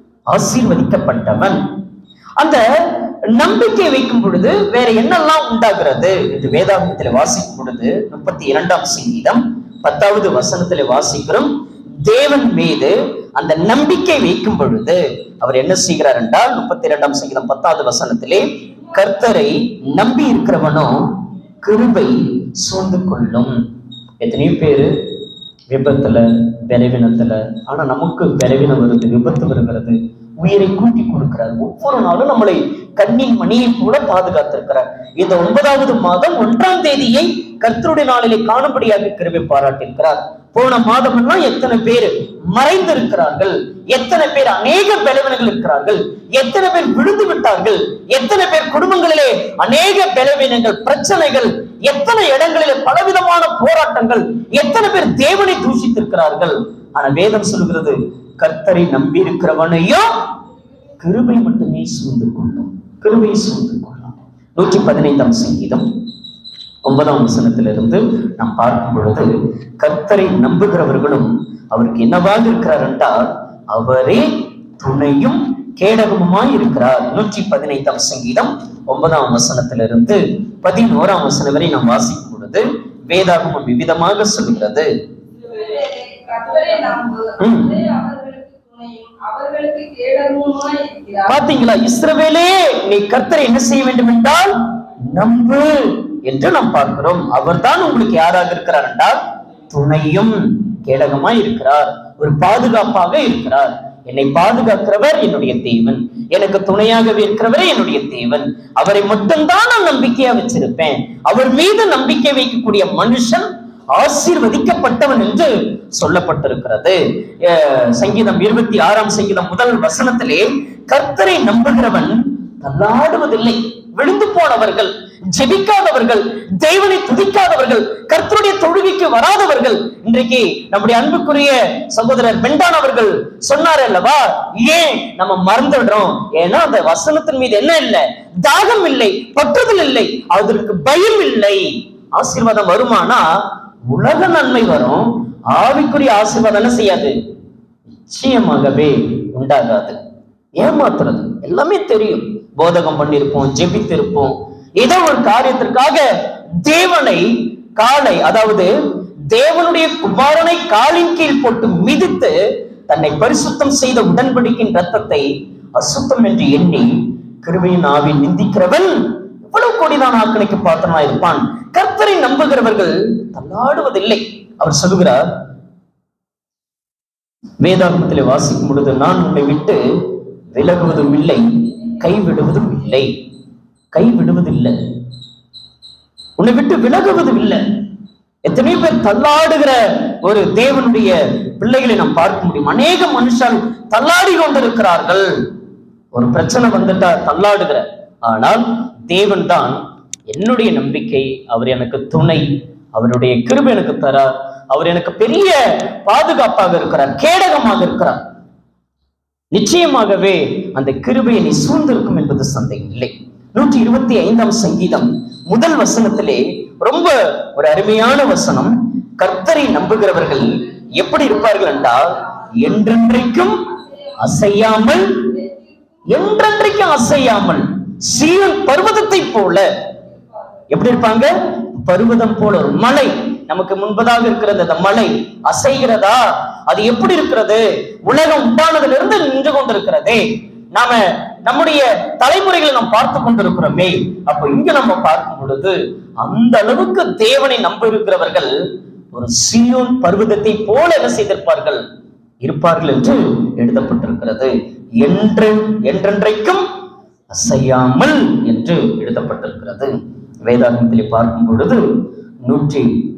ஆசீர்வதிக்கப்பட்டவன் அந்த நம்பிக்கை வைக்கும் பொழுது வேற என்னெல்லாம் உண்டாகிறது என்று வேதாகமத்தில் வாசிக்கும் பொழுது முப்பத்தி இரண்டாம் சங்கீதம் பத்தாவது வசனத்தில் வாசிக்கிறோம் தேவன் மீது அந்த நம்பிக்கை வைக்கும் பொழுது அவர் என்ன செய்கிறார் என்றால் முப்பத்தி இரண்டாம் சங்கீதம் பத்தாவது வசனத்திலே கர்த்தரை நம்பி இருக்கிறவனோ கிருபை சூழ்ந்து கொள்ளும் எத்தனையோ பேரு விபத்துல பலவீனத்துல ஆனா நமக்கு பலவீனம் வருது விபத்து வருகிறது உயிரை கூட்டி கொடுக்கிறார் ஒவ்வொரு நாளும் நம்மளை கண்ணின் மணியை கூட பாதுகாத்திருக்கிறார் இந்த ஒன்பதாவது மாதம் ஒன்றாம் தேதியை கர்த்தருடைய நாளிலே காணும்படியாக கிருபை பாராட்டியிருக்கிறார் போன மாதம் எல்லாம் எத்தனை பேர் மறைந்திருக்கிறார்கள் எத்தனை பேர் அநேக பலவீனங்கள் இருக்கிறார்கள் எத்தனை பேர் விழுந்து விட்டார்கள் எத்தனை பேர் குடும்பங்களிலே அநேக பலவீனங்கள் பிரச்சனைகள் எத்தனை இடங்களிலே பலவிதமான போராட்டங்கள் எத்தனை பேர் தேவனை தூஷித்திருக்கிறார்கள் ஆனா வேதம் சொல்கிறது கர்த்தரை நம்பி இருக்கிறவனையும் கிருபை மட்டுமே சூழ்ந்து கொள்ளும் கிருபை சூழ்ந்து கொள்ளும் நூற்றி பதினைந்தாம் சங்கீதம் ஒன்பதாம் வசனத்திலிருந்து நாம் பார்க்கும் பொழுது கர்த்தரை நம்புகிறவர்களும் அவருக்கு என்னவாக இருக்கிறார் என்றால் அவரே துணையும் கேடகமுமாய் இருக்கிறார் நூற்றி பதினைந்தாம் சங்கீதம் ஒன்பதாம் வசனத்திலிருந்து பதினோராம் வசனம் வரை நாம் வாசிக்கும் பொழுது வேதாகமம் விவிதமாக சொல்கிறது கர்த்தரை நம்பு ம். அவரே அவர்களுக்கு துணையும் அவர்களுக்கு கேடகமுமாய் இருக்கிறார் பாத்தீங்களா இஸ்ரவேலே நீ கர்த்தரை என்ன செய்ய வேண்டும் என்றால் நம்பு என்று நாம் பார்க்கிறோம் அவர்தான் உங்களுக்கு யாராக இருக்கிறார் என்றால் துணையும் கேடகமாய் இருக்கிறார் ஒரு பாதுகாப்பாக இருக்கிறார் என்னை பாதுகாக்கிறவர் என்னுடைய தேவன் எனக்கு துணையாகவே இருக்கிறவரே என்னுடைய தேவன் அவரை மட்டும்தான் நான் நம்பிக்கையா வச்சிருப்பேன் அவர் மீது நம்பிக்கை வைக்கக்கூடிய மனுஷன் ஆசீர்வதிக்கப்பட்டவன் என்று சொல்லப்பட்டிருக்கிறது அஹ் சங்கீதம் இருபத்தி ஆறாம் சங்கீதம் முதல் வசனத்திலே கர்த்தரை நம்புகிறவன் தள்ளாடுவதில்லை விழுந்து போனவர்கள் ஜெபிக்காதவர்கள் தேவனை துதிக்காதவர்கள் கர்த்தருடைய தொழுகைக்கு வராதவர்கள் இன்றைக்கு நம்முடைய அன்புக்குரிய சகோதரர் பெண்டான் அவர்கள் சொன்னார் அல்லவா ஏன் நம்ம மறந்துடுறோம் ஏன்னா அந்த வசனத்தின் மீது என்ன இல்லை தாகம் இல்லை பற்றுதல் இல்லை அதற்கு பயம் இல்லை ஆசீர்வாதம் வருமானா உலக நன்மை வரும் ஆவிக்குரிய ஆசீர்வாதம் என்ன செய்யாது நிச்சயமாகவே உண்டாகாது ஏமாத்துறது எல்லாமே தெரியும் போதகம் பண்ணிருப்போம் ஜெபித்திருப்போம் ஏதோ ஒரு காரியத்திற்காக தேவனை காலை அதாவது தேவனுடைய குமாரனை காலின் கீழ் போட்டு மிதித்து தன்னை பரிசுத்தம் செய்த உடன்படிக்கையின் ரத்தத்தை அசுத்தம் என்று எண்ணி கிருபையின் ஆவில் நிந்திக்கிறவன் எவ்வளவு கோடிதான் ஆக்கணைக்கு பாத்திரமா இருப்பான் கர்த்தரை நம்புகிறவர்கள் தள்ளாடுவதில்லை அவர் சொல்லுகிறார் வேதாகமத்திலே வாசிக்கும் பொழுது நான் உன்னை விட்டு விலகுவதும் இல்லை கைவிடுவதும் இல்லை கைவிடுவதில்லை உன்னை விட்டு விலகுவதும் இல்லை எத்தனையோ பேர் தள்ளாடுகிற ஒரு தேவனுடைய பிள்ளைகளை நாம் பார்க்க முடியும் அநேக மனுஷன் தள்ளாடி கொண்டிருக்கிறார்கள் ஒரு பிரச்சனை வந்துட்டா தள்ளாடுகிற ஆனால் தேவன் தான் என்னுடைய நம்பிக்கை அவர் எனக்கு துணை அவருடைய கிருபை எனக்கு தரார் அவர் எனக்கு பெரிய பாதுகாப்பாக இருக்கிறார் கேடகமாக இருக்கிறார் நிச்சயமாகவே அந்த கிருபையை நீ சூழ்ந்திருக்கும் என்பது சந்தேகம் இல்லை நூற்றி இருபத்தி ஐந்தாம் சங்கீதம் முதல் வசனத்திலே ரொம்ப ஒரு அருமையான வசனம் கர்த்தரை நம்புகிறவர்கள் எப்படி இருப்பார்கள் என்றால் என்றென்றைக்கும் எப்படி இருப்பாங்க பருவதம் போல ஒரு மலை நமக்கு முன்பதாக இருக்கிறது அந்த மலை அசைகிறதா அது எப்படி இருக்கிறது உலகம் உண்டானதிலிருந்து நின்று கொண்டிருக்கிறதே நாம நம்முடைய தலைமுறைகளை நாம் பார்த்து கொண்டிருக்கிறோமே அப்ப இங்க நம்ம பார்க்கும் பொழுது அந்த அளவுக்கு தேவனை நம்ப இருக்கிறவர்கள் ஒரு சியோன் பர்வதத்தை போல என்ன செய்திருப்பார்கள் இருப்பார்கள் என்று எழுதப்பட்டிருக்கிறது என்று என்றென்றைக்கும் அசையாமல் என்று எழுதப்பட்டிருக்கிறது வேதாகமத்திலே பார்க்கும் பொழுது நூற்றி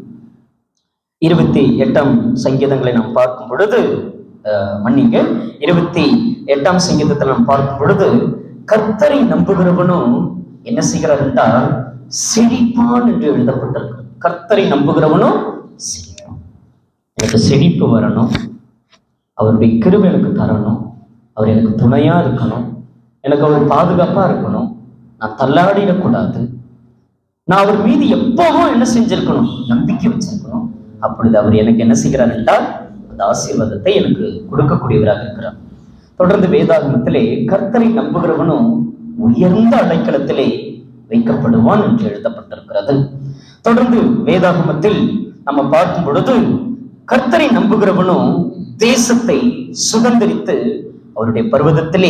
இருபத்தி எட்டாம் சங்கீதங்களை நாம் பார்க்கும் பொழுது அஹ், மன்னிங்க இருபத்தி எட்டாம் சங்கீதத்தை நாம் பார்க்கும் பொழுது கர்த்தரை நம்புகிறவனும் என்ன செய்கிறார் என்றால் செழிப்பான் என்று எழுதப்பட்டிருக்கு கர்த்தரை நம்புகிறவனும் செழிப்பான் எனக்கு செழிப்பு வரணும் அவருடைய கிருபை எனக்கு தரணும் அவர் எனக்கு துணையா இருக்கணும் எனக்கு அவர் பாதுகாப்பா இருக்கணும் நான் தள்ளாடிடக்கூடாது நான் அவர் மீது எப்பவும் என்ன செஞ்சிருக்கணும் நம்பிக்கை வச்சிருக்கணும் அப்பொழுது அவர் எனக்கு என்ன செய்கிறார் என்றால் அந்த ஆசீர்வாதத்தை எனக்கு கொடுக்கக்கூடியவராக இருக்கிறார் தொடர்ந்து வேதாகமத்திலே கர்த்தரை நம்புகிறவனும் உயர்ந்த அடைக்கலத்திலே வைக்கப்படுவான் என்று எழுதப்பட்டிருக்கிறது தொடர்ந்து வேதாகமத்தில் நம்ம பார்க்கும் பொழுது கர்த்தரை நம்புகிறவனும் தேசத்தை சுதந்திரித்து அவருடைய பர்வதத்திலே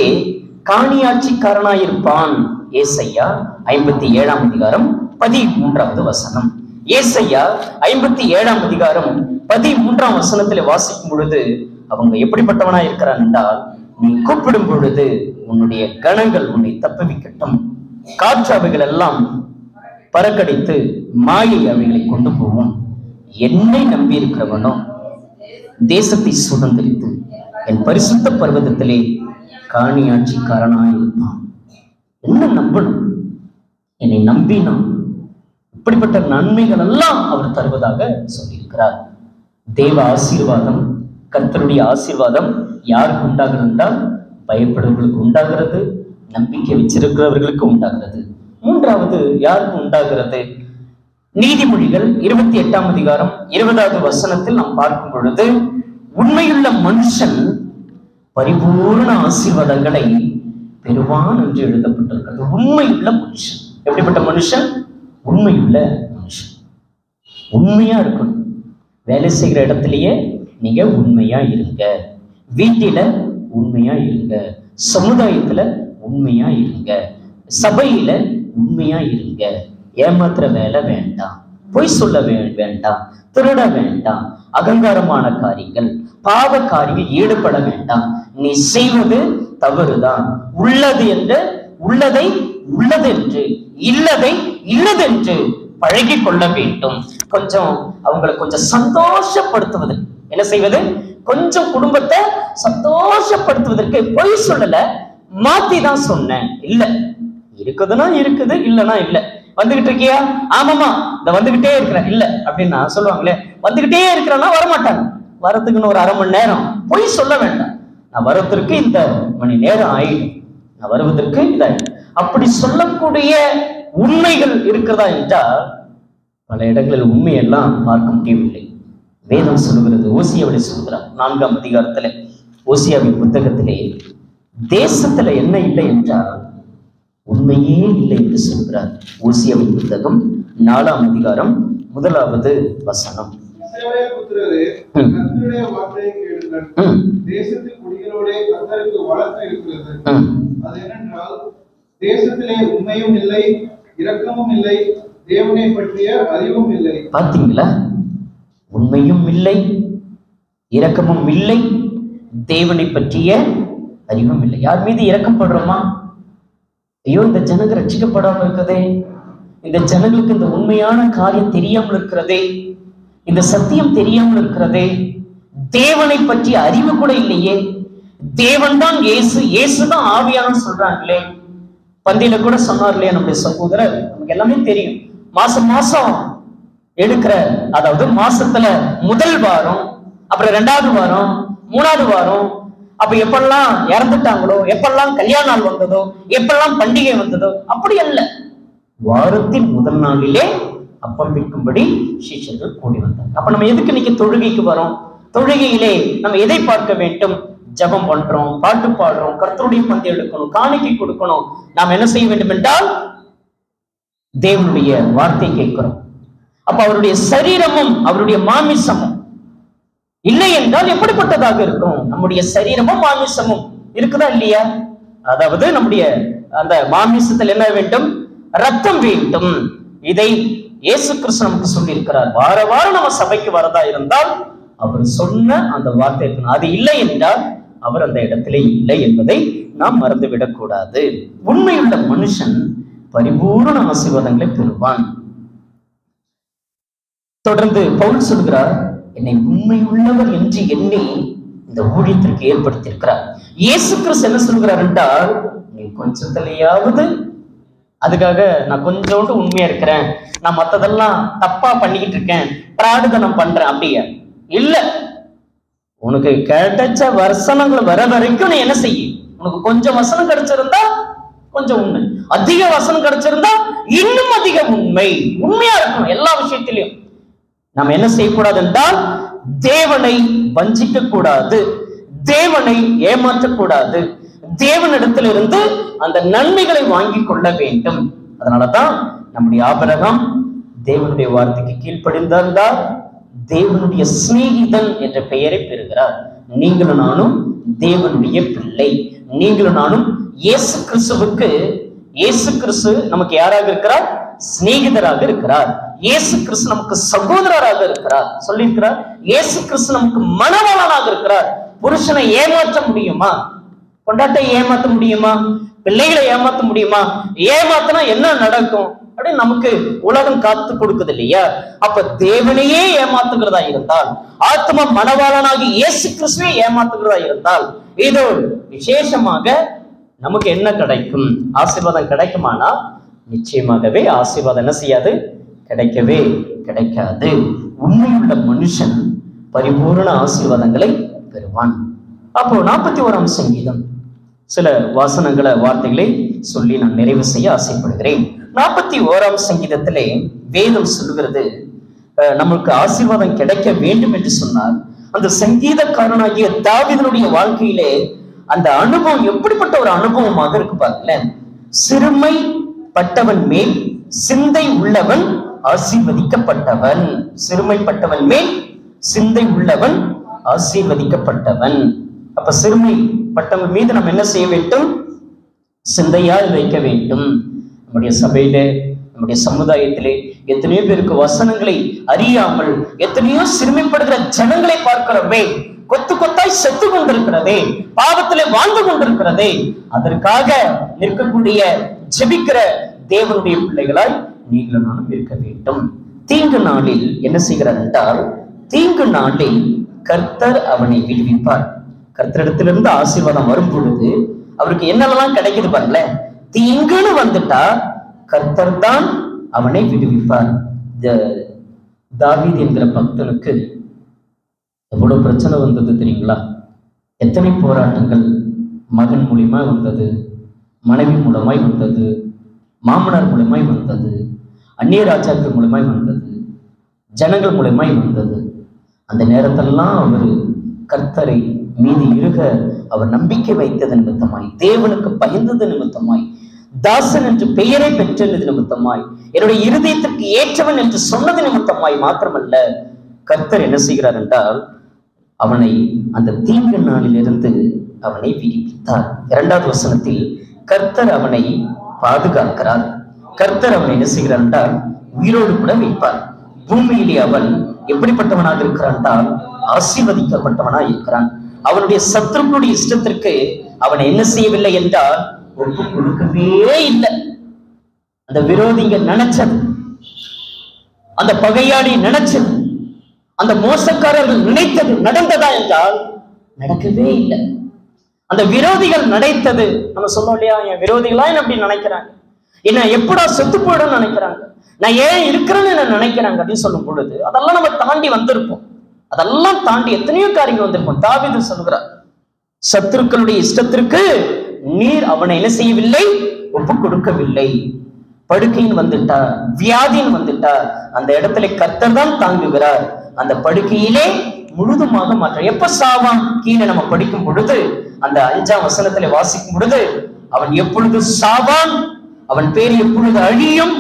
காணியாட்சிக்காரனாயிருப்பான் ஏசையா ஐம்பத்தி ஏழாம் அதிகாரம் பதிமூன்றாவது வசனம் ஏசையா ஐம்பத்தி ஏழாம் அதிகாரம் பதிமூன்றாம் வசனத்திலே வாசிக்கும் பொழுது அவங்க எப்படிப்பட்டவனா இருக்கிறான் என்றால் நீ கூப்பிடும் பொழுது உன்னுடைய கணங்கள் உன்னை தப்புவிக்கட்டும் காற்று அவைகள் எல்லாம் பறக்கடித்து மாயை அவைகளை கொண்டு போகும் என்னை நம்பி இருக்கிறவனோ தேசத்தை சுதந்திரித்து என் பரிசுத்த பர்வதத்திலே காணியாட்சிக்காரனாய் இருப்பான் என்ன நம்பணும் என்னை நம்பினான் இப்படிப்பட்ட நன்மைகள் எல்லாம் அவர் தருவதாக சொல்லியிருக்கிறார் தேவ ஆசீர்வாதம் கர்த்தருடைய ஆசீர்வாதம் யாருக்கு உண்டாகிறது என்றால் பயப்படுவர்களுக்கு உண்டாகிறது நம்பிக்கை வச்சிருக்கிறவர்களுக்கு உண்டாகிறது மூன்றாவது யாருக்கு உண்டாகிறது நீதிமொழிகள் இருபத்தி எட்டாம் அதிகாரம் இருபதாவது வசனத்தில் நாம் பார்க்கும் பொழுது உண்மையுள்ள மனுஷன் பரிபூர்ண ஆசீர்வாதங்களை பெறுவான் என்று எழுதப்பட்டிருக்கிறது உண்மையுள்ள மனுஷன் எப்படிப்பட்ட மனுஷன் உண்மையுள்ள மனுஷன் உண்மையா இருக்கணும் வேலை செய்கிற இடத்துலயே நீங்க உண்மையா இருங்க வீட்டில உண்மையா இருங்க சமுதாயத்துல உண்மையா இருங்க சபையில உண்மையா இருங்க ஏமாத்துற வேலை வேண்டாம் பொய் சொல்ல வே- வேண்டாம் திருட வேண்டாம் அகங்காரமான காரியங்கள் பாவ காரியங்கள் ஈடுபட வேண்டாம் நீ செய்வது தவறுதான் உள்ளது என்று உள்ளதை உள்ளதென்று இல்லதை இல்லதென்று பழகி கொள்ள வேண்டும் கொஞ்சம் அவங்களை கொஞ்சம் சந்தோஷப்படுத்துவது என்ன செய்வது கொஞ்சம் குடும்பத்தை சந்தோஷப்படுத்துவதற்கு பொய் சொல்லல மாத்தி தான் சொன்னேன் இல்ல இருக்குதுன்னா இருக்குது இல்லைன்னா இல்ல வந்துகிட்டு இருக்கியா ஆமாமா இந்த வந்துகிட்டே இருக்கிறேன் இல்ல அப்படின்னு நான் சொல்லுவாங்களே வந்துகிட்டே இருக்கிறேன்னா வரமாட்டாங்க வரத்துக்குன்னு ஒரு அரை மணி நேரம் பொய் சொல்ல வேண்டாம் நான் வரத்திற்கு இந்த மணி நேரம் ஆயிடும் நான் வருவதற்கு இதாயிடும் அப்படி சொல்லக்கூடிய உண்மைகள் இருக்கிறதா என்றால் பல இடங்களில் உண்மையெல்லாம் பார்க்க முடியவில்லை வேதம் சொல்லுகிறது ஓசியாவிலே சொல்கிறார் நான்காம் அதிகாரத்துல ஓசியாவின் புத்தகத்திலே தேசத்துல என்ன இல்லை என்றால் உண்மையே இல்லை என்று சொல்கிறார் ஓசியாவின் புத்தகம் நாலாம் அதிகாரம் முதலாவது வசனம் இஸ்ரவேல் புத்திரரே, ம். கர்த்தருடைய வார்த்தையை கேளுங்கள். ம், தேசத்தின் குடிகளோடே கர்த்தருக்கு வழக்கு இருக்கிறது ம். அது என்னென்றால் தேசத்திலே உண்மையும் இல்லை இரக்கமும் இல்லை தேவனை பற்றிய அறிவும் இல்லை பார்த்தீங்களா உண்மையும் இல்லை இரக்கமும் இல்லை தேவனை பற்றிய அறிவும் இல்லை யார் மீது இரக்கப்படுறோமா ஐயோ இந்த ஜனங்க ரட்சிக்கப்படாம இருக்கதே இந்த ஜனங்களுக்கு இந்த உண்மையான காரியம் தெரியாமல் இருக்கிறதே இந்த சத்தியம் தெரியாமல் இருக்கிறதே தேவனை பற்றிய அறிவு கூட இல்லையே தேவன் தான் இயேசு இயேசு தான் ஆவியானு சொல்றாங்களே பந்தியில கூட சொன்னார் இல்லையா நம்முடைய சகோதரர் நமக்கு எல்லாமே தெரியும் மாசம் மாசம் எடுக்கிற அதாவது மாசத்துல முதல் வாரம் அப்புறம் ரெண்டாவது வாரம் மூணாவது வாரம் அப்ப எப்பெல்லாம் இறந்துட்டாங்களோ எப்பெல்லாம் கல்யாண நாள் வந்ததோ எப்பெல்லாம் பண்டிகை வந்ததோ அப்படி அல்ல வாரத்தின் முதல் நாளிலே அப்பம் விற்கும்படி சீஷர்கள் கூடி வந்தாங்க அப்ப நம்ம எதுக்கு இன்னைக்கு தொழுகைக்கு வரோம் தொழுகையிலே நம்ம எதை பார்க்க வேண்டும் ஜெபம் பண்றோம் பாட்டு பாடுறோம் கர்த்தருடைய பந்தி எடுக்கணும் காணிக்கை கொடுக்கணும் நாம் என்ன செய்ய வேண்டும் என்றால் தேவனுடைய வார்த்தை கேட்கிறோம் அப்ப அவருடைய சரீரமும் அவருடைய மாமிசமும் இல்லை என்றால் எப்படிப்பட்டதாக இருக்கும் நம்முடைய சரீரமும் மாமிசமும் இருக்குதா இல்லையா அதாவது நம்முடைய அந்த மாமிசத்தில் என்ன வேண்டும் ரத்தம் வேண்டும் இதை இயேசு கிறிஸ்து நமக்கு சொல்லியிருக்கிறார் வார வாரம் நம்ம சபைக்கு வரதா இருந்தால் அவர் சொன்ன அந்த வார்த்தை இருக்கணும். அது இல்லை என்றால் அவர் அந்த இடத்திலே இல்லை என்பதை நாம் மறந்துவிடக் கூடாது உண்மையுள்ள மனுஷன் பரிபூரண ஆசீர்வாதங்களை பெறுவான் தொடர்ந்து பவுல் சொல்கிறார் என்னை உண்மையுள்ளவர் என்று எண்ணி இந்த ஊழியத்திற்கு ஏற்படுத்தியிருக்கிறார் இயேசு கிறிஸ்து என்ன சொல்கிறார் என்றால் நீ கொஞ்சத்திலேயாவது அதுக்காக நான் கொஞ்சோண்டு உண்மையா இருக்கிறேன் நான் மத்ததெல்லாம் தப்பா பண்ணிக்கிட்டு இருக்கேன் பிராடுதனம் பண்றேன் அப்படியா இல்ல உனக்கு கிடைச்ச வசனங்கள் வர வரைக்கும் நீ என்ன செய்ய உனக்கு கொஞ்சம் வசனம் கிடைச்சிருந்தா கொஞ்சம் உண்மை அதிக வசனம் கிடைச்சிருந்தா இன்னும் அதிக உண்மை உண்மையா இருக்கணும் எல்லா விஷயத்திலையும் நாம் என்ன செய்யக்கூடாது என்றால் தேவனை வஞ்சிக்க கூடாது தேவனை ஏமாற்றக்கூடாது தேவனிடத்திலிருந்து அந்த நன்மைகளை வாங்கி கொள்ள வேண்டும் அதனாலதான் நம்முடைய ஆபரகம் தேவனுடைய வார்த்தைக்கு கீழ்ப்படிந்திருந்தால் தேவனுடைய சிநேகிதன் என்ற பெயரை பெறுகிறார் நீங்களும் நானும் தேவனுடைய பிள்ளை நீங்களும் நானும் இயேசு கிறிஸ்துவுக்கு இயேசு கிறிஸ்து நமக்கு யாராக இருக்கிறார் சிநேகிதராக இருக்கிறார் இயேசு கிறிஸ்து நமக்கு சகோதரராக இருக்கிறார் சொல்லியிருக்கிறார் இயேசு கிறிஸ்து நமக்கு மனவாளனாக இருக்கிறார் புருஷனை ஏமாற்ற முடியுமா பொண்டாட்டை ஏமாத்த முடியுமா பிள்ளைகளை ஏமாத்த முடியுமா ஏமாத்தினா என்ன நடக்கும் அப்படின்னு நமக்கு உலகம் காத்து கொடுக்குது இல்லையா அப்ப தேவனையே ஏமாத்துகிறதா இருந்தால் ஆத்ம மனவாளனாகி இயேசு கிறிஸ்துவே ஏமாத்துகிறதா இருந்தால் இது விசேஷமாக நமக்கு என்ன கிடைக்கும் ஆசீர்வாதம் கிடைக்குமானா நிச்சயமாகவே ஆசீர்வாதம் என்ன செய்யாது கிடைக்கவே கிடைக்காது உண்மையுள்ள மனுஷன் பரிபூரண ஆசீர்வாதங்களை பெறுவான் அப்போ நாற்பத்தி ஓராம் சங்கீதம் சில வாசனங்களை வார்த்தைகளை சொல்லி நான் நிறைவு செய்ய ஆசைப்படுகிறேன் நாற்பத்தி ஓராம் சங்கீதத்திலே வேதம் சொல்லுகிறது அஹ், நமக்கு ஆசீர்வாதம் கிடைக்க வேண்டும் என்று சொன்னார் அந்த சங்கீதக்காரனாகிய தாவீதனுடைய வாழ்க்கையிலே அந்த அனுபவம் எப்படிப்பட்ட ஒரு அனுபவமாக இருக்கு பாருங்களேன் சிறுமை பட்டவன் மேல் சிந்தை உள்ளவன் ஆசீர்வதிக்கப்பட்டவன் சிறுமைப்பட்டவன் மேல் சிந்தை உள்ளவன் ஆசீர்வதிக்கப்பட்டவன் அப்ப சிறுமைப்பட்டவன் மீது நம்ம என்ன செய்ய வேண்டும் சிந்தையால் வைக்க வேண்டும் நம்முடைய சபையிலே நம்முடைய சமுதாயத்திலே எத்தனையோ பேருக்கு வசனங்களை அறியாமல் எத்தனையோ சிறுமைப்படுகிற ஜனங்களை பார்க்கிறோமே கொத்து கொத்தாய் செத்து கொண்டிருக்கிறதே பாவத்திலே வாழ்ந்து கொண்டிருக்கிறதே அதற்காக நிற்கக்கூடிய ஜெபிக்கிற தேவனுடைய பிள்ளைகளாய் நீங்களும் நானும் இருக்க வேண்டும் தீங்கு நாளில் என்ன செய்கிறார் என்றால் தீங்கு நாளில் கர்த்தர் அவனை விடுவிப்பார் கர்த்தரிடத்திலிருந்து ஆசீர்வாதம் வரும் பொழுது அவருக்கு என்னெல்லாம் கிடைக்குது பாருங்களேன் தீங்குன்னு வந்துட்டா கர்த்தர் தான் அவனை விடுவிப்பார் இந்த தாவீது என்கிற பக்தனுக்கு எவ்வளவு பிரச்சனை வந்தது தெரியுங்களா எத்தனை போராட்டங்கள் மகன் மூலியமா வந்தது மனைவி மூலமாய் வந்தது மாமனார் மூலமாய் வந்தது அந்நிய ராஜாக்கள் மூலமாய் வந்தது ஜனங்கள் மூலமாய் வந்தது அந்த நேரத்தெல்லாம் அவர் கர்த்தரை மீது இருக அவர் நம்பிக்கை வைத்தது நிமித்தமாய் தேவனுக்கு பயந்தது நிமித்தமாய் தாசன் என்று பெயரை பெற்றது நிமித்தமாய் என்னுடைய இருதயத்திற்கு ஏற்றவன் என்று சொன்னது நிமித்தமாய் மாத்திரமல்ல கர்த்தர் என்ன செய்கிறார் என்றால் அவனை அந்த தீங்கு நாளிலிருந்து அவனை விடுவித்தார் இரண்டாவது வசனத்தில் கர்த்தர் அவனை பாதுகாக்கிறார் கர்த்தர் அவனை என்ன செய்கிறார் என்றால் உயிரோடு கூட வைப்பார் பூமியிலே அவன் எப்படிப்பட்டவனாக இருக்கிறான் என்றால் ஆசீர்வதிக்கப்பட்டவனாக இருக்கிறான் அவனுடைய சத்துருக்களுடைய இஷ்டத்திற்கு அவனை என்ன செய்யவில்லை என்றால் ஒப்பு கொடுக்கவே இல்லை அந்த விரோதிங்க நினைச்சது அந்த பகையாளி நினைச்சது அந்த மோசக்காரர்கள் நினைத்தது நடந்ததா என்றால் நடக்கவே இல்லை அந்த விரோதிகள் நினைத்தது நம்ம சொன்னோம் இல்லையா என் விரோதிகளா என்ன அப்படி நினைக்கிறாங்க என்ன எப்படா செத்து போயிடும் நினைக்கிறாங்க நான் ஏன் இருக்கிறேன்னு என்ன நினைக்கிறாங்க அப்படின்னு சொல்லும் பொழுது அதெல்லாம் நம்ம தாண்டி வந்திருப்போம் அதெல்லாம் தாண்டி எத்தனையோ காரியங்கள் வந்திருப்போம் தாவீது சொல்கிறார் சத்துருக்களுடைய இஷ்டத்திற்கு நீர் அவனை என்ன செய்யவில்லை ஒப்பு கொடுக்கவில்லை படுக்கையின் வந்துட்டா வியாதியின் வந்துட்டா அந்த இடத்துல கர்த்தர் தான் தாங்குகிறார் அந்த படுக்கையிலே முழுதுமாக மாற்ற எப்ப சாவான் கீழே நம்ம படிக்கும் பொழுது அந்த அஞ்சாம் வசனத்திலே வாசிக்கும் பொழுது அவன் எப்பொழுது சாவான் அவன் பேர் எப்பொழுது அழியும்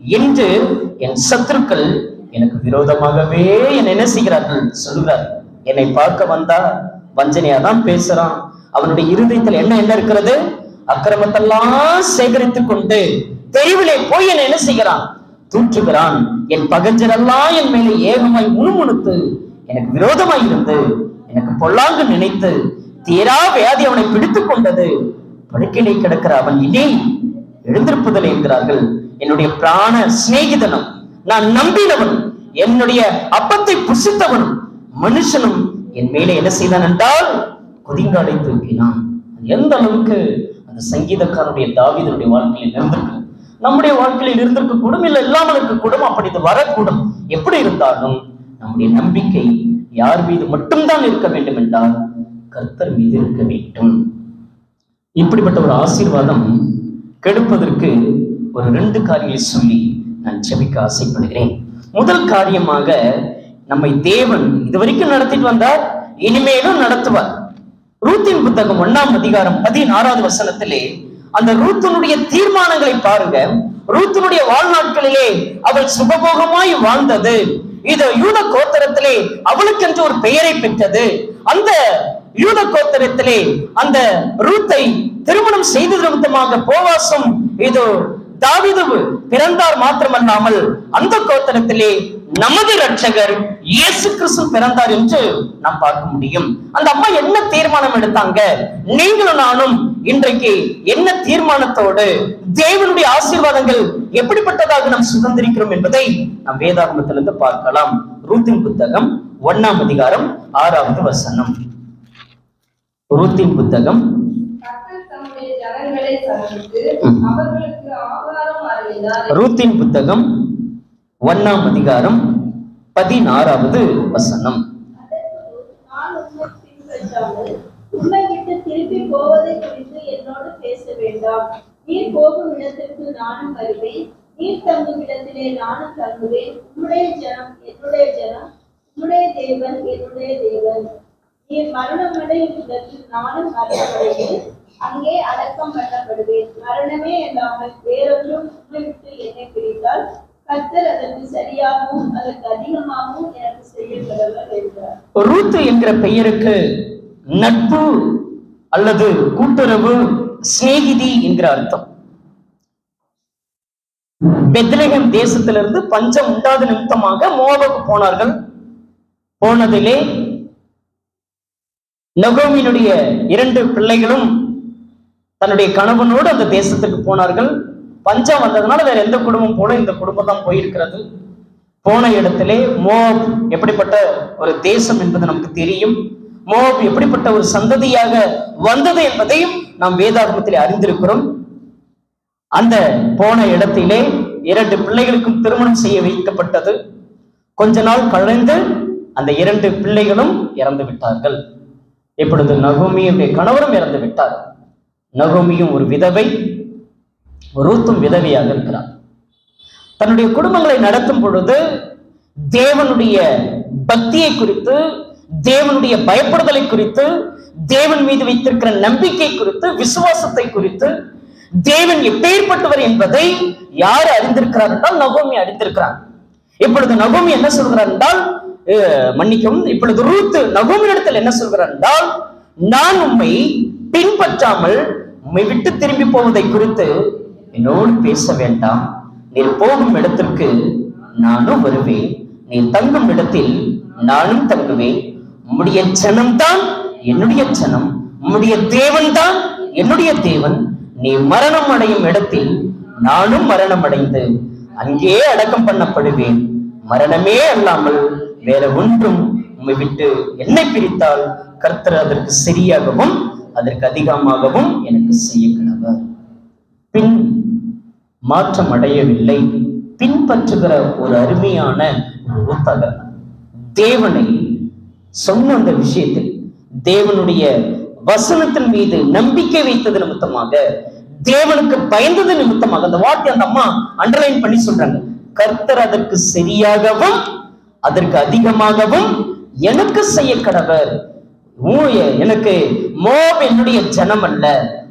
என்று என் சத்துருக்கள் எனக்கு விரோதமாகவே என்னை என்ன செய்கிறார்கள் சொல்கிறார் என்னை பார்க்க வந்தா வஞ்சனையா தான் பேசுறான் அவனுடைய இருதயத்தில் என்ன என்ன இருக்கிறது அக்கிரமத்தெல்லாம் சேகரித்துக் கொண்டு தெருவிலே போய் என்னை என்ன செய்கிறான் தூற்றுகிறான் என் பகஞ்சரெல்லாம் என் மேலே ஏகமாய் முணுமுணுத்து எனக்கு விரோதமாய் இருந்து எனக்கு பொல்லாங்கு நினைத்து தீரா வியாதி அவனை பிடித்துக் கொண்டது படுக்கையிலே கிடக்கிற அவன் இனி எழுந்திருப்புதல் என்கிறார்கள் என்னுடைய பிராண சிநேகிதனும் நான் நம்பினவனும் என்னுடைய அப்பத்தை புசித்தவனும் மனுஷனும் என் மேலே என்ன செய்தான் என்றால் குதிங்காலை தூக்கினான் அது எந்த அளவுக்கு அந்த சங்கீதக்காரனுடைய தாவீதனுடைய வாழ்க்கையில் இருந்திருக்கு நம்முடைய வாழ்க்கையில் இருந்திருக்க கூடும் இல்லை இல்லாமல் இருக்க கூடும் அப்படி இது வரக்கூடும் எப்படி இருந்தாலும் நம்முடைய நம்பிக்கை யார் மீது மட்டும்தான் இருக்க வேண்டும் என்றால் கர்த்தர் மீது இருக்க வேண்டும் இப்படிப்பட்ட ஒரு ஆசீர்வாதம் கெடுப்பதற்கு ஒரு ரெண்டு காரியங்களை சொல்லி நான் செபிக்க ஆசைப்படுகிறேன் முதல் காரியமாக நம்மை தேவன் இதுவரைக்கும் நடத்திட்டு வந்தார் இனிமேலும் நடத்துவார் ரூத்தின் புத்தகம் ஒண்ணாம் அதிகாரம் பதினாறாவது வசனத்திலே அந்த ரூத்தினுடைய தீர்மானங்களை பாருங்க ரூத்தினுடைய வாழ்நாட்களிலே அவள் சுகபோகமாய் வாழ்ந்தது இது யூத கோத்தரத்திலே அவளுக்கென்று ஒரு பெயரை பெற்றது அந்த யூத கோத்தரத்திலே அந்த ரூத்தை திருமணம் செய்தது நிமித்தமாக போவாசம் இது தாவீது பிறந்தார் மாத்திரமல்லாமல் அந்த கோத்தரத்திலே நமது ரட்சகர் இயேசு கிறிஸ்து பிறந்தார் என்று நாம் பார்க்க முடியும் அந்த அம்மா என்ன தீர்மானம் எடுத்தாங்க நீங்களும் நானும் இன்றைக்கு என்ன தீர்மானத்தோடு தேவனுடைய ஆசீர்வாதங்கள் எப்படிப்பட்டதாக நாம் சுதந்திரிக்கிறோம் என்பதை நாம் வேதாகமத்திலிருந்து பார்க்கலாம் ரூத்தின் புத்தகம் ஒண்ணாம் அதிகாரம் ஆறாவது வசனம் ரூத்தின் புத்தகம் கர்த்தர் தம்முடைய ஜனங்களை சந்தித்து ம். அவர்களுக்கு ஆகாரம் அருளினார் ரூத்தின் புத்தகம் ஒண்ணாம் அதிகாரம் பதினாறாவது வசனம் நான் உம்மை பின்பற்றாமல் உம்மை விட்டு திருப்பி போவதை குறித்து என்னோடு பேச வேண்டாம் நீர் போகும் இடத்திற்கு நானும் வருவேன் நீர் தங்கும் இடத்திலே நானும் தங்குவேன் உம்முடைய ஜனம் என்னுடைய ஜனம் உம்முடைய தேவன் என்னுடைய தேவன் நீர் மரணமடையும் இடத்தில் நானும் மரணமடைந்து அங்கே அடக்கம் பண்ணப்படுவேன் மரணமே இல்லாமல் வேறொன்றும் உம்மை விட்டு என்னை பிரித்தால் கர்த்தர் அதற்கு சரியாகவும் அதற்கு அதிகமாகவும் எனக்கு செய்ய கடவர் என்றார் ரூத் என்கிற பெயருக்கு நட்பு அல்லது கூட்டுறவு சிநேகிதி என்கிற அர்த்தம் பெத்லஹேம் தேசத்திலிருந்து பஞ்சம் உண்டாத நிமித்தமாக மோவாவுக்கு போனார்கள் போனதிலே நகோமியினுடைய இரண்டு பிள்ளைகளும் தன்னுடைய கணவனோடு அந்த தேசத்துக்கு போனார்கள் பஞ்சம் வந்ததுனால வேற எந்த குடும்பம் போல இந்த குடும்பம் தான் போயிருக்கிறது போன இடத்திலே மோப் எப்படிப்பட்ட ஒரு தேசம் என்பது நமக்கு தெரியும் மோப் எப்படிப்பட்ட ஒரு சந்ததியாக வந்தது என்பதையும் நாம் வேதாகமத்திலே அறிந்திருக்கிறோம் அந்த போன இடத்திலே இரண்டு பிள்ளைகளுக்கும் திருமணம் செய்ய வைக்கப்பட்டது கொஞ்ச நாள் கழிந்து அந்த இரண்டு பிள்ளைகளும் இறந்து விட்டார்கள் இப்பொழுது நகோமியுடைய கணவரும் இறந்து விட்டார் நகோமியும் ஒரு விதவை ரூத்தும் விதவையாக இருக்கிறார் தன்னுடைய குடும்பங்களை நடத்தும் பொழுது தேவனுடைய பக்தியை குறித்து தேவனுடைய பயப்படுதலை குறித்து தேவன் மீது வைத்திருக்கிற நம்பிக்கை குறித்து விசுவாசத்தை குறித்து தேவன் எப்பேற்பட்டவர் என்பதை யார் அறிந்திருக்கிறார் என்றால் நகோமி அறிந்திருக்கிறார் இப்பொழுது நகோமி என்ன சொல்கிறார் என்றால் அஹ், மன்னிக்கவும் இப்பொழுது ரூத் நகோமியிடத்தில் என்ன சொல்கிறார் என்றால் நான் உம்மை பின்பற்றாமல் உம்மை விட்டு திரும்பி போவதை குறித்து என்னோடு பேச வேண்டாம் நீர் போகும் இடத்திற்கு நானும் வருவேன் நீர் தங்கும் இடத்தில் நானும் தங்குவேன் உம்முடைய ஜனம்தான் என்னுடைய ஜனம் உம்முடைய தேவன்தான் என்னுடைய தேவன் நீ மரணம் அடையும் இடத்தில் நானும் மரணம் அடைந்து அங்கே அடக்கம் பண்ணப்படுவேன் மரணமே அல்லாமல் வேற ஒன்றும் உம்மை விட்டு என்னை பிரித்தால் கர்த்தர் அதற்கு சரியாகவும் அதற்கு அதிகமாகவும் எனக்கு செய்ய கடவர் பின் மாற்றம் அடையவில்லை பின்பற்றுகிற ஒரு அருமையான ஒரு ஊத்தகர் தேவனை சொன்ன அந்த விஷயத்தில் தேவனுடைய வசனத்தின் மீது நம்பிக்கை வைத்தது நிமித்தமாக தேவனுக்கு பயந்தது நிமித்தமாக அந்த வார்த்தை அந்த அம்மா அண்டர்லைன் பண்ணி சொல்றாங்க கர்த்தர் அதற்கு சரியாகவும் அதற்கு அதிகமாகவும் எனக்கு செய்ய கடவர் ஊ- எனக்கு மோப் என்னுடைய ஜனம் அல்ல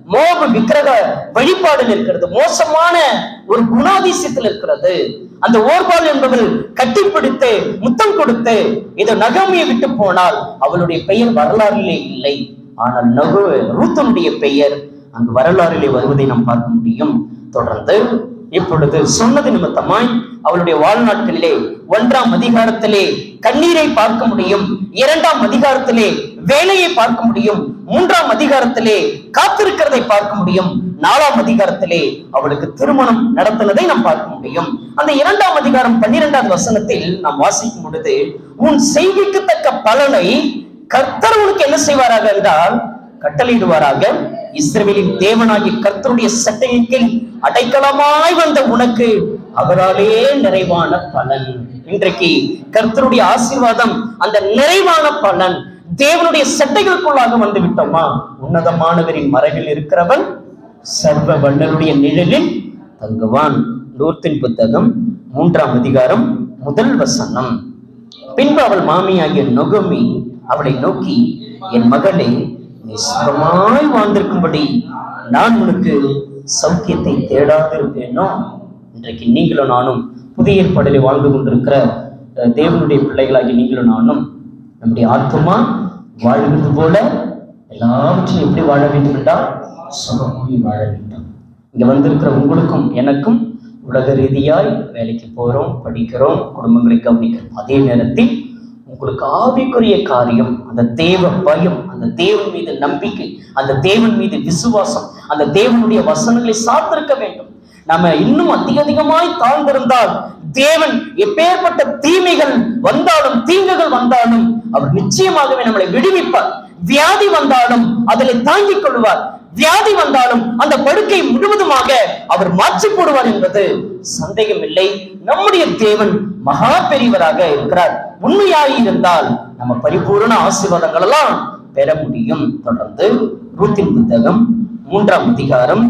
மோபு விக்கிரக வழிபாடில் இருக்கிறது மோசமான ஒரு குணாதிசயத்தில் இருக்கிறது அந்த ஓர்பால் என்பவள் கட்டிப்பிடித்து முத்தம் கொடுத்து இதை நகமியை விட்டு போனால் அவளுடைய பெயர் வரலாறிலே இல்லை ஆனால் நகு ரூத்தனுடைய பெயர் அங்கு வரலாறிலே வருவதை நாம் பார்க்க முடியும் தொடர்ந்து இப்பொழுது சொன்னது நிமித்தமாய் அவளுடைய வாழ்நாட்களிலே ஒன்றாம் அதிகாரத்திலே கண்ணீரை பார்க்க முடியும் இரண்டாம் அதிகாரத்திலே வேலையை பார்க்க முடியும் மூன்றாம் அதிகாரத்திலே காத்திருக்கிறதை பார்க்க முடியும் நாலாம் அதிகாரத்திலே அவளுக்கு திருமணம் நடத்தினதை நாம் பார்க்க முடியும் அந்த இரண்டாம் அதிகாரம் பன்னிரெண்டாவது வசனத்தில் நாம் வாசிக்கும் பொழுது உன் செய்கைக்கு தக்க பலனை கர்த்தர் உனக்கு என்ன செய்வாராக என்றால் கட்டளையிடுவாராக இஸ்ரவேலின் தேவனாகிய கர்த்தருடைய சட்டையின் கீழ் அடைக்கலமாய் வந்த உனக்கு அவராலே நிறைவான பலன் இன்றைக்கு கர்த்தருடைய ஆசீர்வாதம் அந்த நிறைவான பலன் தேவனுடைய சட்டைகளுக்குள்ளாக வந்து விட்டோமா உன்னதமானவரின் மறைவில் இருக்கிறவன் சர்வ வல்லருடைய நிழலில் தங்குவான் லூர்த்தின் புத்தகம் மூன்றாம் அதிகாரம் முதல் வசனம் பின்பு அவள் மாமியாகிய நொகமி அவளை நோக்கி என் மகளே நீ சுகமாய் வாழ்ந்திருக்கும்படி நான் உனக்கு சௌக்கியத்தை தேடாதிருப்பேனோ இன்றைக்கு நீங்களும் நானும் புதிய ஏற்பாடிலே வாழ்ந்து கொண்டிருக்கிற அஹ், தேவனுடைய பிள்ளைகளாகி நீங்களும் நானும் நம்முடைய ஆத்மா வாழ்கிறது போல எல்லாவற்றையும் எப்படி வாழ வேண்டும் என்றால் சுகமாய் வாழ வேண்டும் இங்க வந்திருக்கிற உங்களுக்கும் எனக்கும் உலக ரீதியாய் வேலைக்கு போறோம் படிக்கிறோம் குடும்பங்களை கவனிக்கிறோம் அதே நேரத்தில் உங்களுக்கு ஆவிக்குரிய காரியம் அந்த தேவ பயம் அந்த தேவன் மீது நம்பிக்கை அந்த தேவன் மீது விசுவாசம் அந்த தேவனுடைய வசனங்களை சார்ந்திருக்க வேண்டும் நம்ம இன்னும் அதிக அதிகமாய் தாழ்ந்திருந்தால் தேவன் எப்பேற்பட்ட தீமைகள் வந்தாலும் தீங்குகள் வந்தாலும் அவர் நிச்சயமாகவே நம்மளை விடுவிப்பார் வியாதி வந்தாலும் அதில் தாங்கிக் கொள்வார் வியாதி வந்தாலும் அந்த படுக்கை முழுவதுமாக அவர் மாற்றி போடுவார் என்பது சந்தேகம் இல்லை நம்முடைய தேவன் மகா பெரியவராக இருக்கிறார் உண்மையாய் இருந்தால் நம்ம பரிபூரண ஆசீர்வாதங்கள் எல்லாம் பெற முடியும் தொடர்ந்து ரூத்தின் புத்தகம் மூன்றாம் அதிகாரம்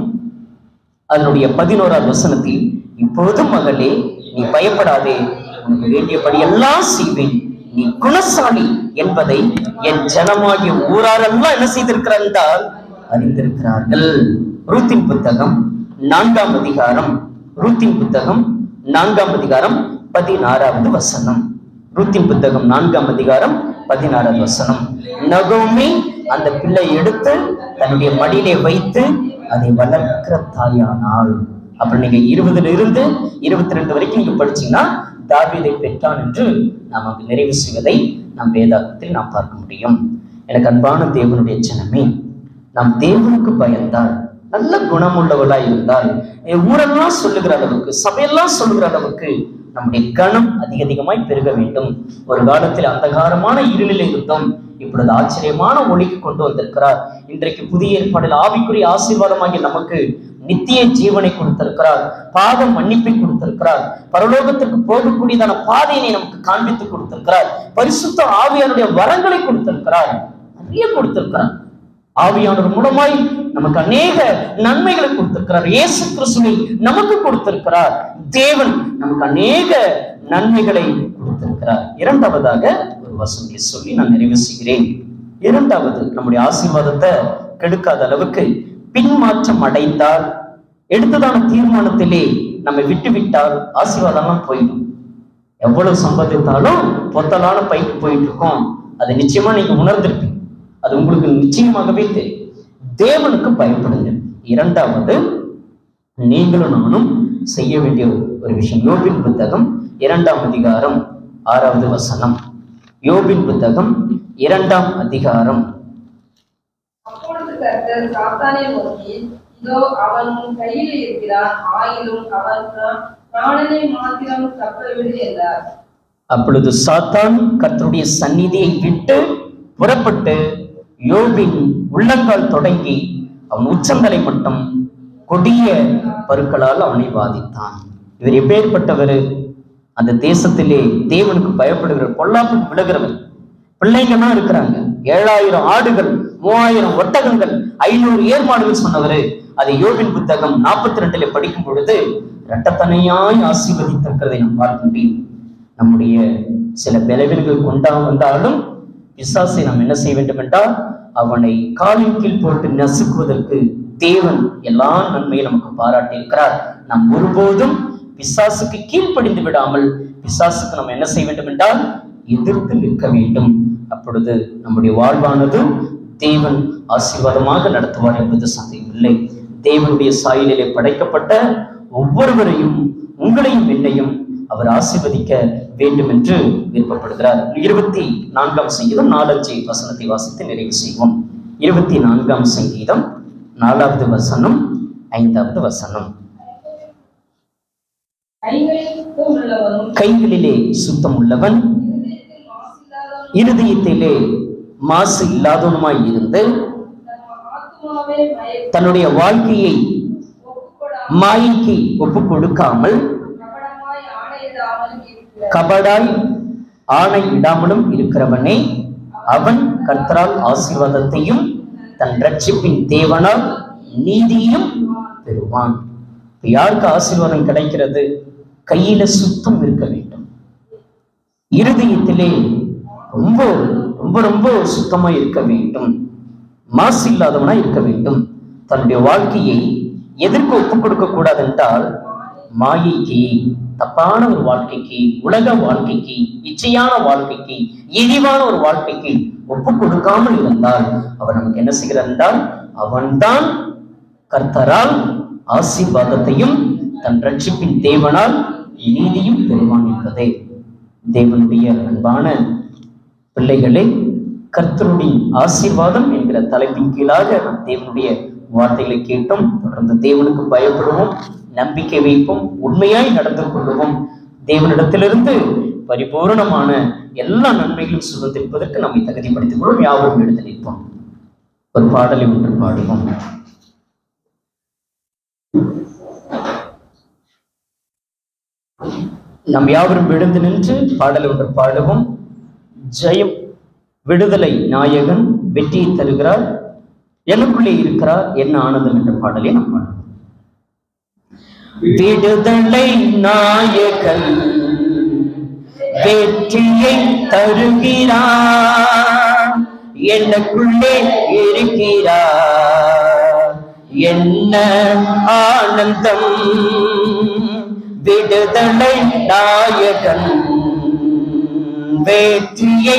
அதனுடைய பதினோராவது வசனத்தில் இப்பொழுதும் மகளே நீ பயப்படாதே உனக்கு வேண்டியபடி எல்லாம் செய்வேன் நீ குணசாலி என்பதை என் ஜனமாகிய ஊராரெல்லாம் என்ன செய்திருக்கிறார் என்றால் அறிந்திருக்கிறார்கள் ரூத்தின் புத்தகம் நான்காம் அதிகாரம் ரூத்தின் புத்தகம் நான்காம் அதிகாரம் பதினாறாவது வசனம் ரூத்தின் புத்தகம் நான்காம் அதிகாரம் பதினாறாவது வசனம் நகோமி அந்த பிள்ளை எடுத்து தன்னுடைய மடியிலே வைத்து அதை வளர்க்கிற தாயானாள் அப்புறம் நீங்க இருபதுல இருந்து இருபத்தி ரெண்டு வரைக்கும் நீங்க படிச்சீங்கன்னா தாவீதை பெற்றான் என்று நாம் அங்கு நிறைவு செய்வதை நம் வேதாகத்தில் நாம் பார்க்க முடியும் எனக்கு அன்பான தேவனுடைய ஜனமே நாம் தேவனுக்கு பயந்தால் நல்ல குணமுள்ளவளா இருந்தால் என் ஊரெல்லாம் சொல்லுகிற அளவுக்கு சபையெல்லாம் சொல்லுகிற அளவுக்கு நம்முடைய கணம் அதிக அதிகமாய் பெருக வேண்டும் ஒரு காலத்தில் அந்தகாரமான இருளில் இருந்தோம் இப்பொழுது ஆச்சரியமான ஒளிக்கு கொண்டு வந்திருக்கிறார் இன்றைக்கு புதிய ஏற்பாடில் ஆவிக்குரிய ஆசீர்வாதமாகி நமக்கு நித்திய ஜீவனை கொடுத்திருக்கிறார் பாவ மன்னிப்பை கொடுத்திருக்கிறார் பரலோகத்திற்கு போகக்கூடியதான பாதையினை நமக்கு காண்பித்து கொடுத்திருக்கிறார் பரிசுத்த ஆவியானுடைய வரங்களை கொடுத்திருக்கிறார் நிறைய கொடுத்திருக்கிறார் ஆவியானவர் மூலமாய் நமக்கு அநேக நன்மைகளை கொடுத்திருக்கிறார் இயேசு கிறிஸ்துவை நமக்கு கொடுத்திருக்கிறார் தேவன் நமக்கு அநேக நன்மைகளை கொடுத்திருக்கிறார் இரண்டாவதாக ஒரு வசனத்தை சொல்லி நான் நிறைவு செய்கிறேன் இரண்டாவது நம்முடைய ஆசீர்வாதத்தை கெடுக்காத அளவுக்கு பின்மாற்றம் அடைந்தால் எடுத்ததான தீர்மானத்திலே நம்மை விட்டு விட்டால் ஆசீர்வாதம்லாம் போயிடும் எவ்வளவு சம்பாதித்தாலும் பொத்தலான பைக்கு போயிட்டு இருக்கோம் அதை நிச்சயமா நீங்க உணர்ந்திருப்பீங்க அது உங்களுக்கு நிச்சயமாகவே தெரியும் தேவனுக்கு பயப்படுங்க இரண்டாவது நீங்களும் நானும் செய்ய வேண்டிய ஒரு விஷயம் யோபின் புத்தகம் இரண்டாம் அதிகாரம் ஆறாவது வசனம் யோபின் புத்தகம் இரண்டாம் அதிகாரம் அப்பொழுது கர்த்தர் சாத்தானை நோக்கி இதோ அவன் உன் கையில் இருக்கிறான் ஆயினும் அவன் பிர- பிராணனை மாத்திரம் தப்பவிடு என்றார் அப்பொழுது சாத்தான் கர்த்தருடைய சந்நிதியை விட்டு புறப்பட்டு யோபின் உள்ளங்கால் தொடங்கி அவன் உச்சந்தலை மட்டும் கொடிய பருக்களால் அவனை பாதித்தான் இவர் எப்பேற்பட்டவர் அந்த தேசத்திலே தேவனுக்கு பயப்படுகிற பொல்லாப்புக்கு விழுகிறவர் பிள்ளைங்கலாம் இருக்கிறாங்க ஏழாயிரம் ஆடுகள் மூவாயிரம் ஒட்டகங்கள் ஐநூறு ஏர்மாடுகள் சொன்னவர் அதை யோபின் புத்தகம் நாற்பத்தி ரெண்டுல படிக்கும் பொழுது இரட்டத்தனையாய் ஆசீர்வதித்திருக்கிறதை நாம் பார்க்க முடியும் நம்முடைய சில பலவீனங்கள் கொண்டா வந்தாலும் பிசாசை நாம் என்ன செய்ய வேண்டும் என்றால் அவனை காலின் கீழ் போட்டு நசுக்குவதற்கு தேவன் எல்லா நன்மையும் நமக்கு பாராட்டி இருக்கிறார் நாம் ஒருபோதும் பிசாசுக்கு கீழ்ப்படிந்து விடாமல் பிசாசுக்கு நம்ம என்ன செய்ய வேண்டும் என்றால் எதிர்த்து நிற்க வேண்டும் அப்பொழுது நம்முடைய வாழ்வானது தேவன் ஆசீர்வாதமாக நடத்துவார் என்பது சந்தேகம் இல்லை தேவனுடைய சாயலிலே படைக்கப்பட்ட ஒவ்வொருவரையும் உங்களையும் என்னையும் அவர் ஆசீர்வதிக்க வேண்டும் என்று விருப்பப்படுகிறார் இருபத்தி நான்காம் சங்கீதம் நாலஞ்சு வசனத்தை வாசித்து நிறைவு செய்வோம் இருபத்தி நான்காம் சங்கீதம் நாலாவது வசனம் ஐந்தாவது வசனம் கைகளில் சுத்தம் உள்ளவனும் கைகளிலே சுத்தம் உள்ளவன் இருதயத்தில் மாசில்லாதவனும் இருதயத்திலே மாசு இல்லாதவனுமாய் இருந்து தன் ஆத்துமாவை மயக்க தன்னுடைய வாழ்க்கையை ஒப்புக்கொடாமல் மாயைக்கு ஒப்பு கொடுக்காமல் கபடமாய் ஆணையிடாமல் இருக்கிற கபடாய் ஆணை இடாமலும் இருக்கிறவனே அவன் கர்த்தரால் ஆசீர்வாதத்தையும் தன் ரட்சிப்பின் தேவனால் நீதியும் பெறுவான் இப்ப யாருக்கு ஆசீர்வாதம் கிடைக்கிறது கையில சுத்தம் இருக்க வேண்டும் இருதயத்திலே ரொம்ப ரொம்ப ரொம்ப சுத்தமா இருக்க வேண்டும் மாசு இல்லாதவனா இருக்க வேண்டும் தன்னுடைய வாழ்க்கையை எதற்கு ஒப்புக் கொடுக்க கூடாது என்றால் மாயைக்கு தப்பான ஒரு வாழ்க்கைக்கு உலக வாழ்க்கைக்கு இச்சையான வாழ்க்கைக்கு இழிவான ஒரு வாழ்க்கைக்கு ஒப்புக் கொடுக்காமல் இருந்தால் அவர் நமக்கு என்ன செய்கிறார் என்றால் அவன்தான் கர்த்தரால் ஆசீர்வாதத்தையும் தன் ரட்சிப்பின் தேவனால் நீதியும் பெறுவான் என்பதே தேவனுடைய அன்பான பிள்ளைகளே கர்த்தருடைய ஆசீர்வாதம் என்கிற தலைப்பின் கீழாக தேவனுடைய வார்த்தைகளை கேட்டோம் தொடர்ந்து தேவனுக்கு பயப்படுவோம் நம்பிக்கை வைப்போம் உண்மையாய் நடந்து கொள்வோம் தேவனிடத்திலிருந்து பரிபூரணமான எல்லா நன்மைகளும் சுதந்திரிப்பதற்கு நம்மை தகுதிப்படுத்திக் கொள்வோம் யாவரும் எடுத்து நிற்போம் ஒரு பாடலை ஒன்று பாடுவோம் நாம் யாவரும் விழுந்து நின்று பாடல் ஒன்று பாடுவோம் ஜெயம் விடுதலை நாயகன் வெற்றியை தருகிறார் எனக்குள்ளே இருக்கிறார் என்ன ஆனந்தம் என்ற பாடலை நாம் பாடுவோம் விடுதலை நாயகன் வெற்றியை தருகிறார் எனக்குள்ளே இருக்கிறார் என்ன ஆனந்தம் விடுதலை நாயகன் வெற்றியை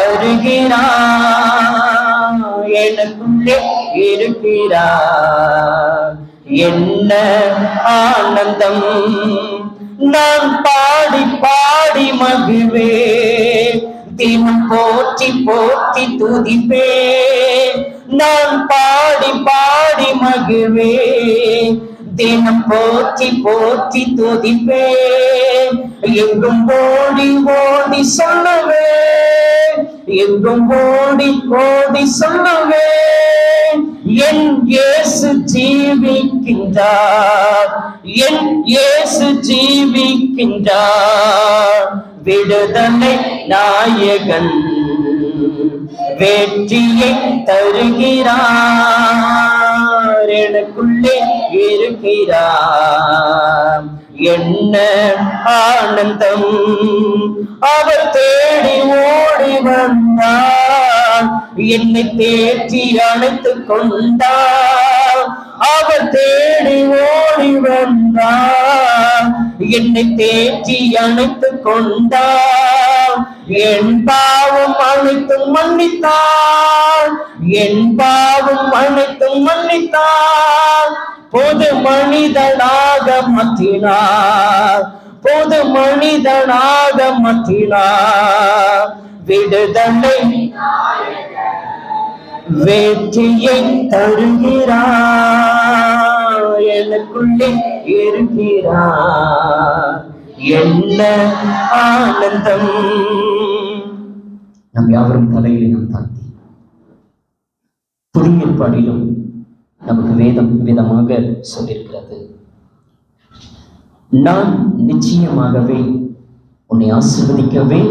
தருகிறார் எனக்குள்ளே இருக்கிறார் என்ன ஆனந்தம் நான் பாடி பாடி மகிழ்வே தினம் போற்றி போற்றி துதிப்பே நான் பாடி பாடி மகிழ்வே தினம் போற்றி போற்றி துதிப்பே எங்கும் ஓடி ஓடி சொல்லவே எங்கும் ஓடி ஓடி சொல்லவே என் இயேசு ஜீவிக்கின்றார் என் இயேசு ஜீவிக்கின்றார் விடுதலை நாயகன் வெற்றியை தருகிறார் எனக்குள்ளே இருக்கிறார் என்ன ஆனந்தம் அவர் தேடி ஓடி வந்தார் என்னை தேற்றி அணைத்துக் கொண்டார் அவர் தேடி ஓடி வந்தார் என்னை தேற்றி அணைத்துக் கொண்டார் என் பாவம் அனைத்தும் மன்னித்தார் என் பாவம் அனைத்தும் மன்னித்தார் பொது மனிதனாக மாற்றினார் பொது மனிதனாக மாற்றினார் விடுதலை வெற்றியை தருகிறார் எனக்குள்ளே இருக்கிறார் என்ன ஆனந்தம் நம் யாவரும் தலையிலே நாம் தாழ்த்தி புதிய ஏற்பாடிலும் நமக்கு வேதம் விதமாக சொல்லியிருக்கிறது நான் நிச்சயமாகவே உன்னை ஆசீர்வதிக்கவே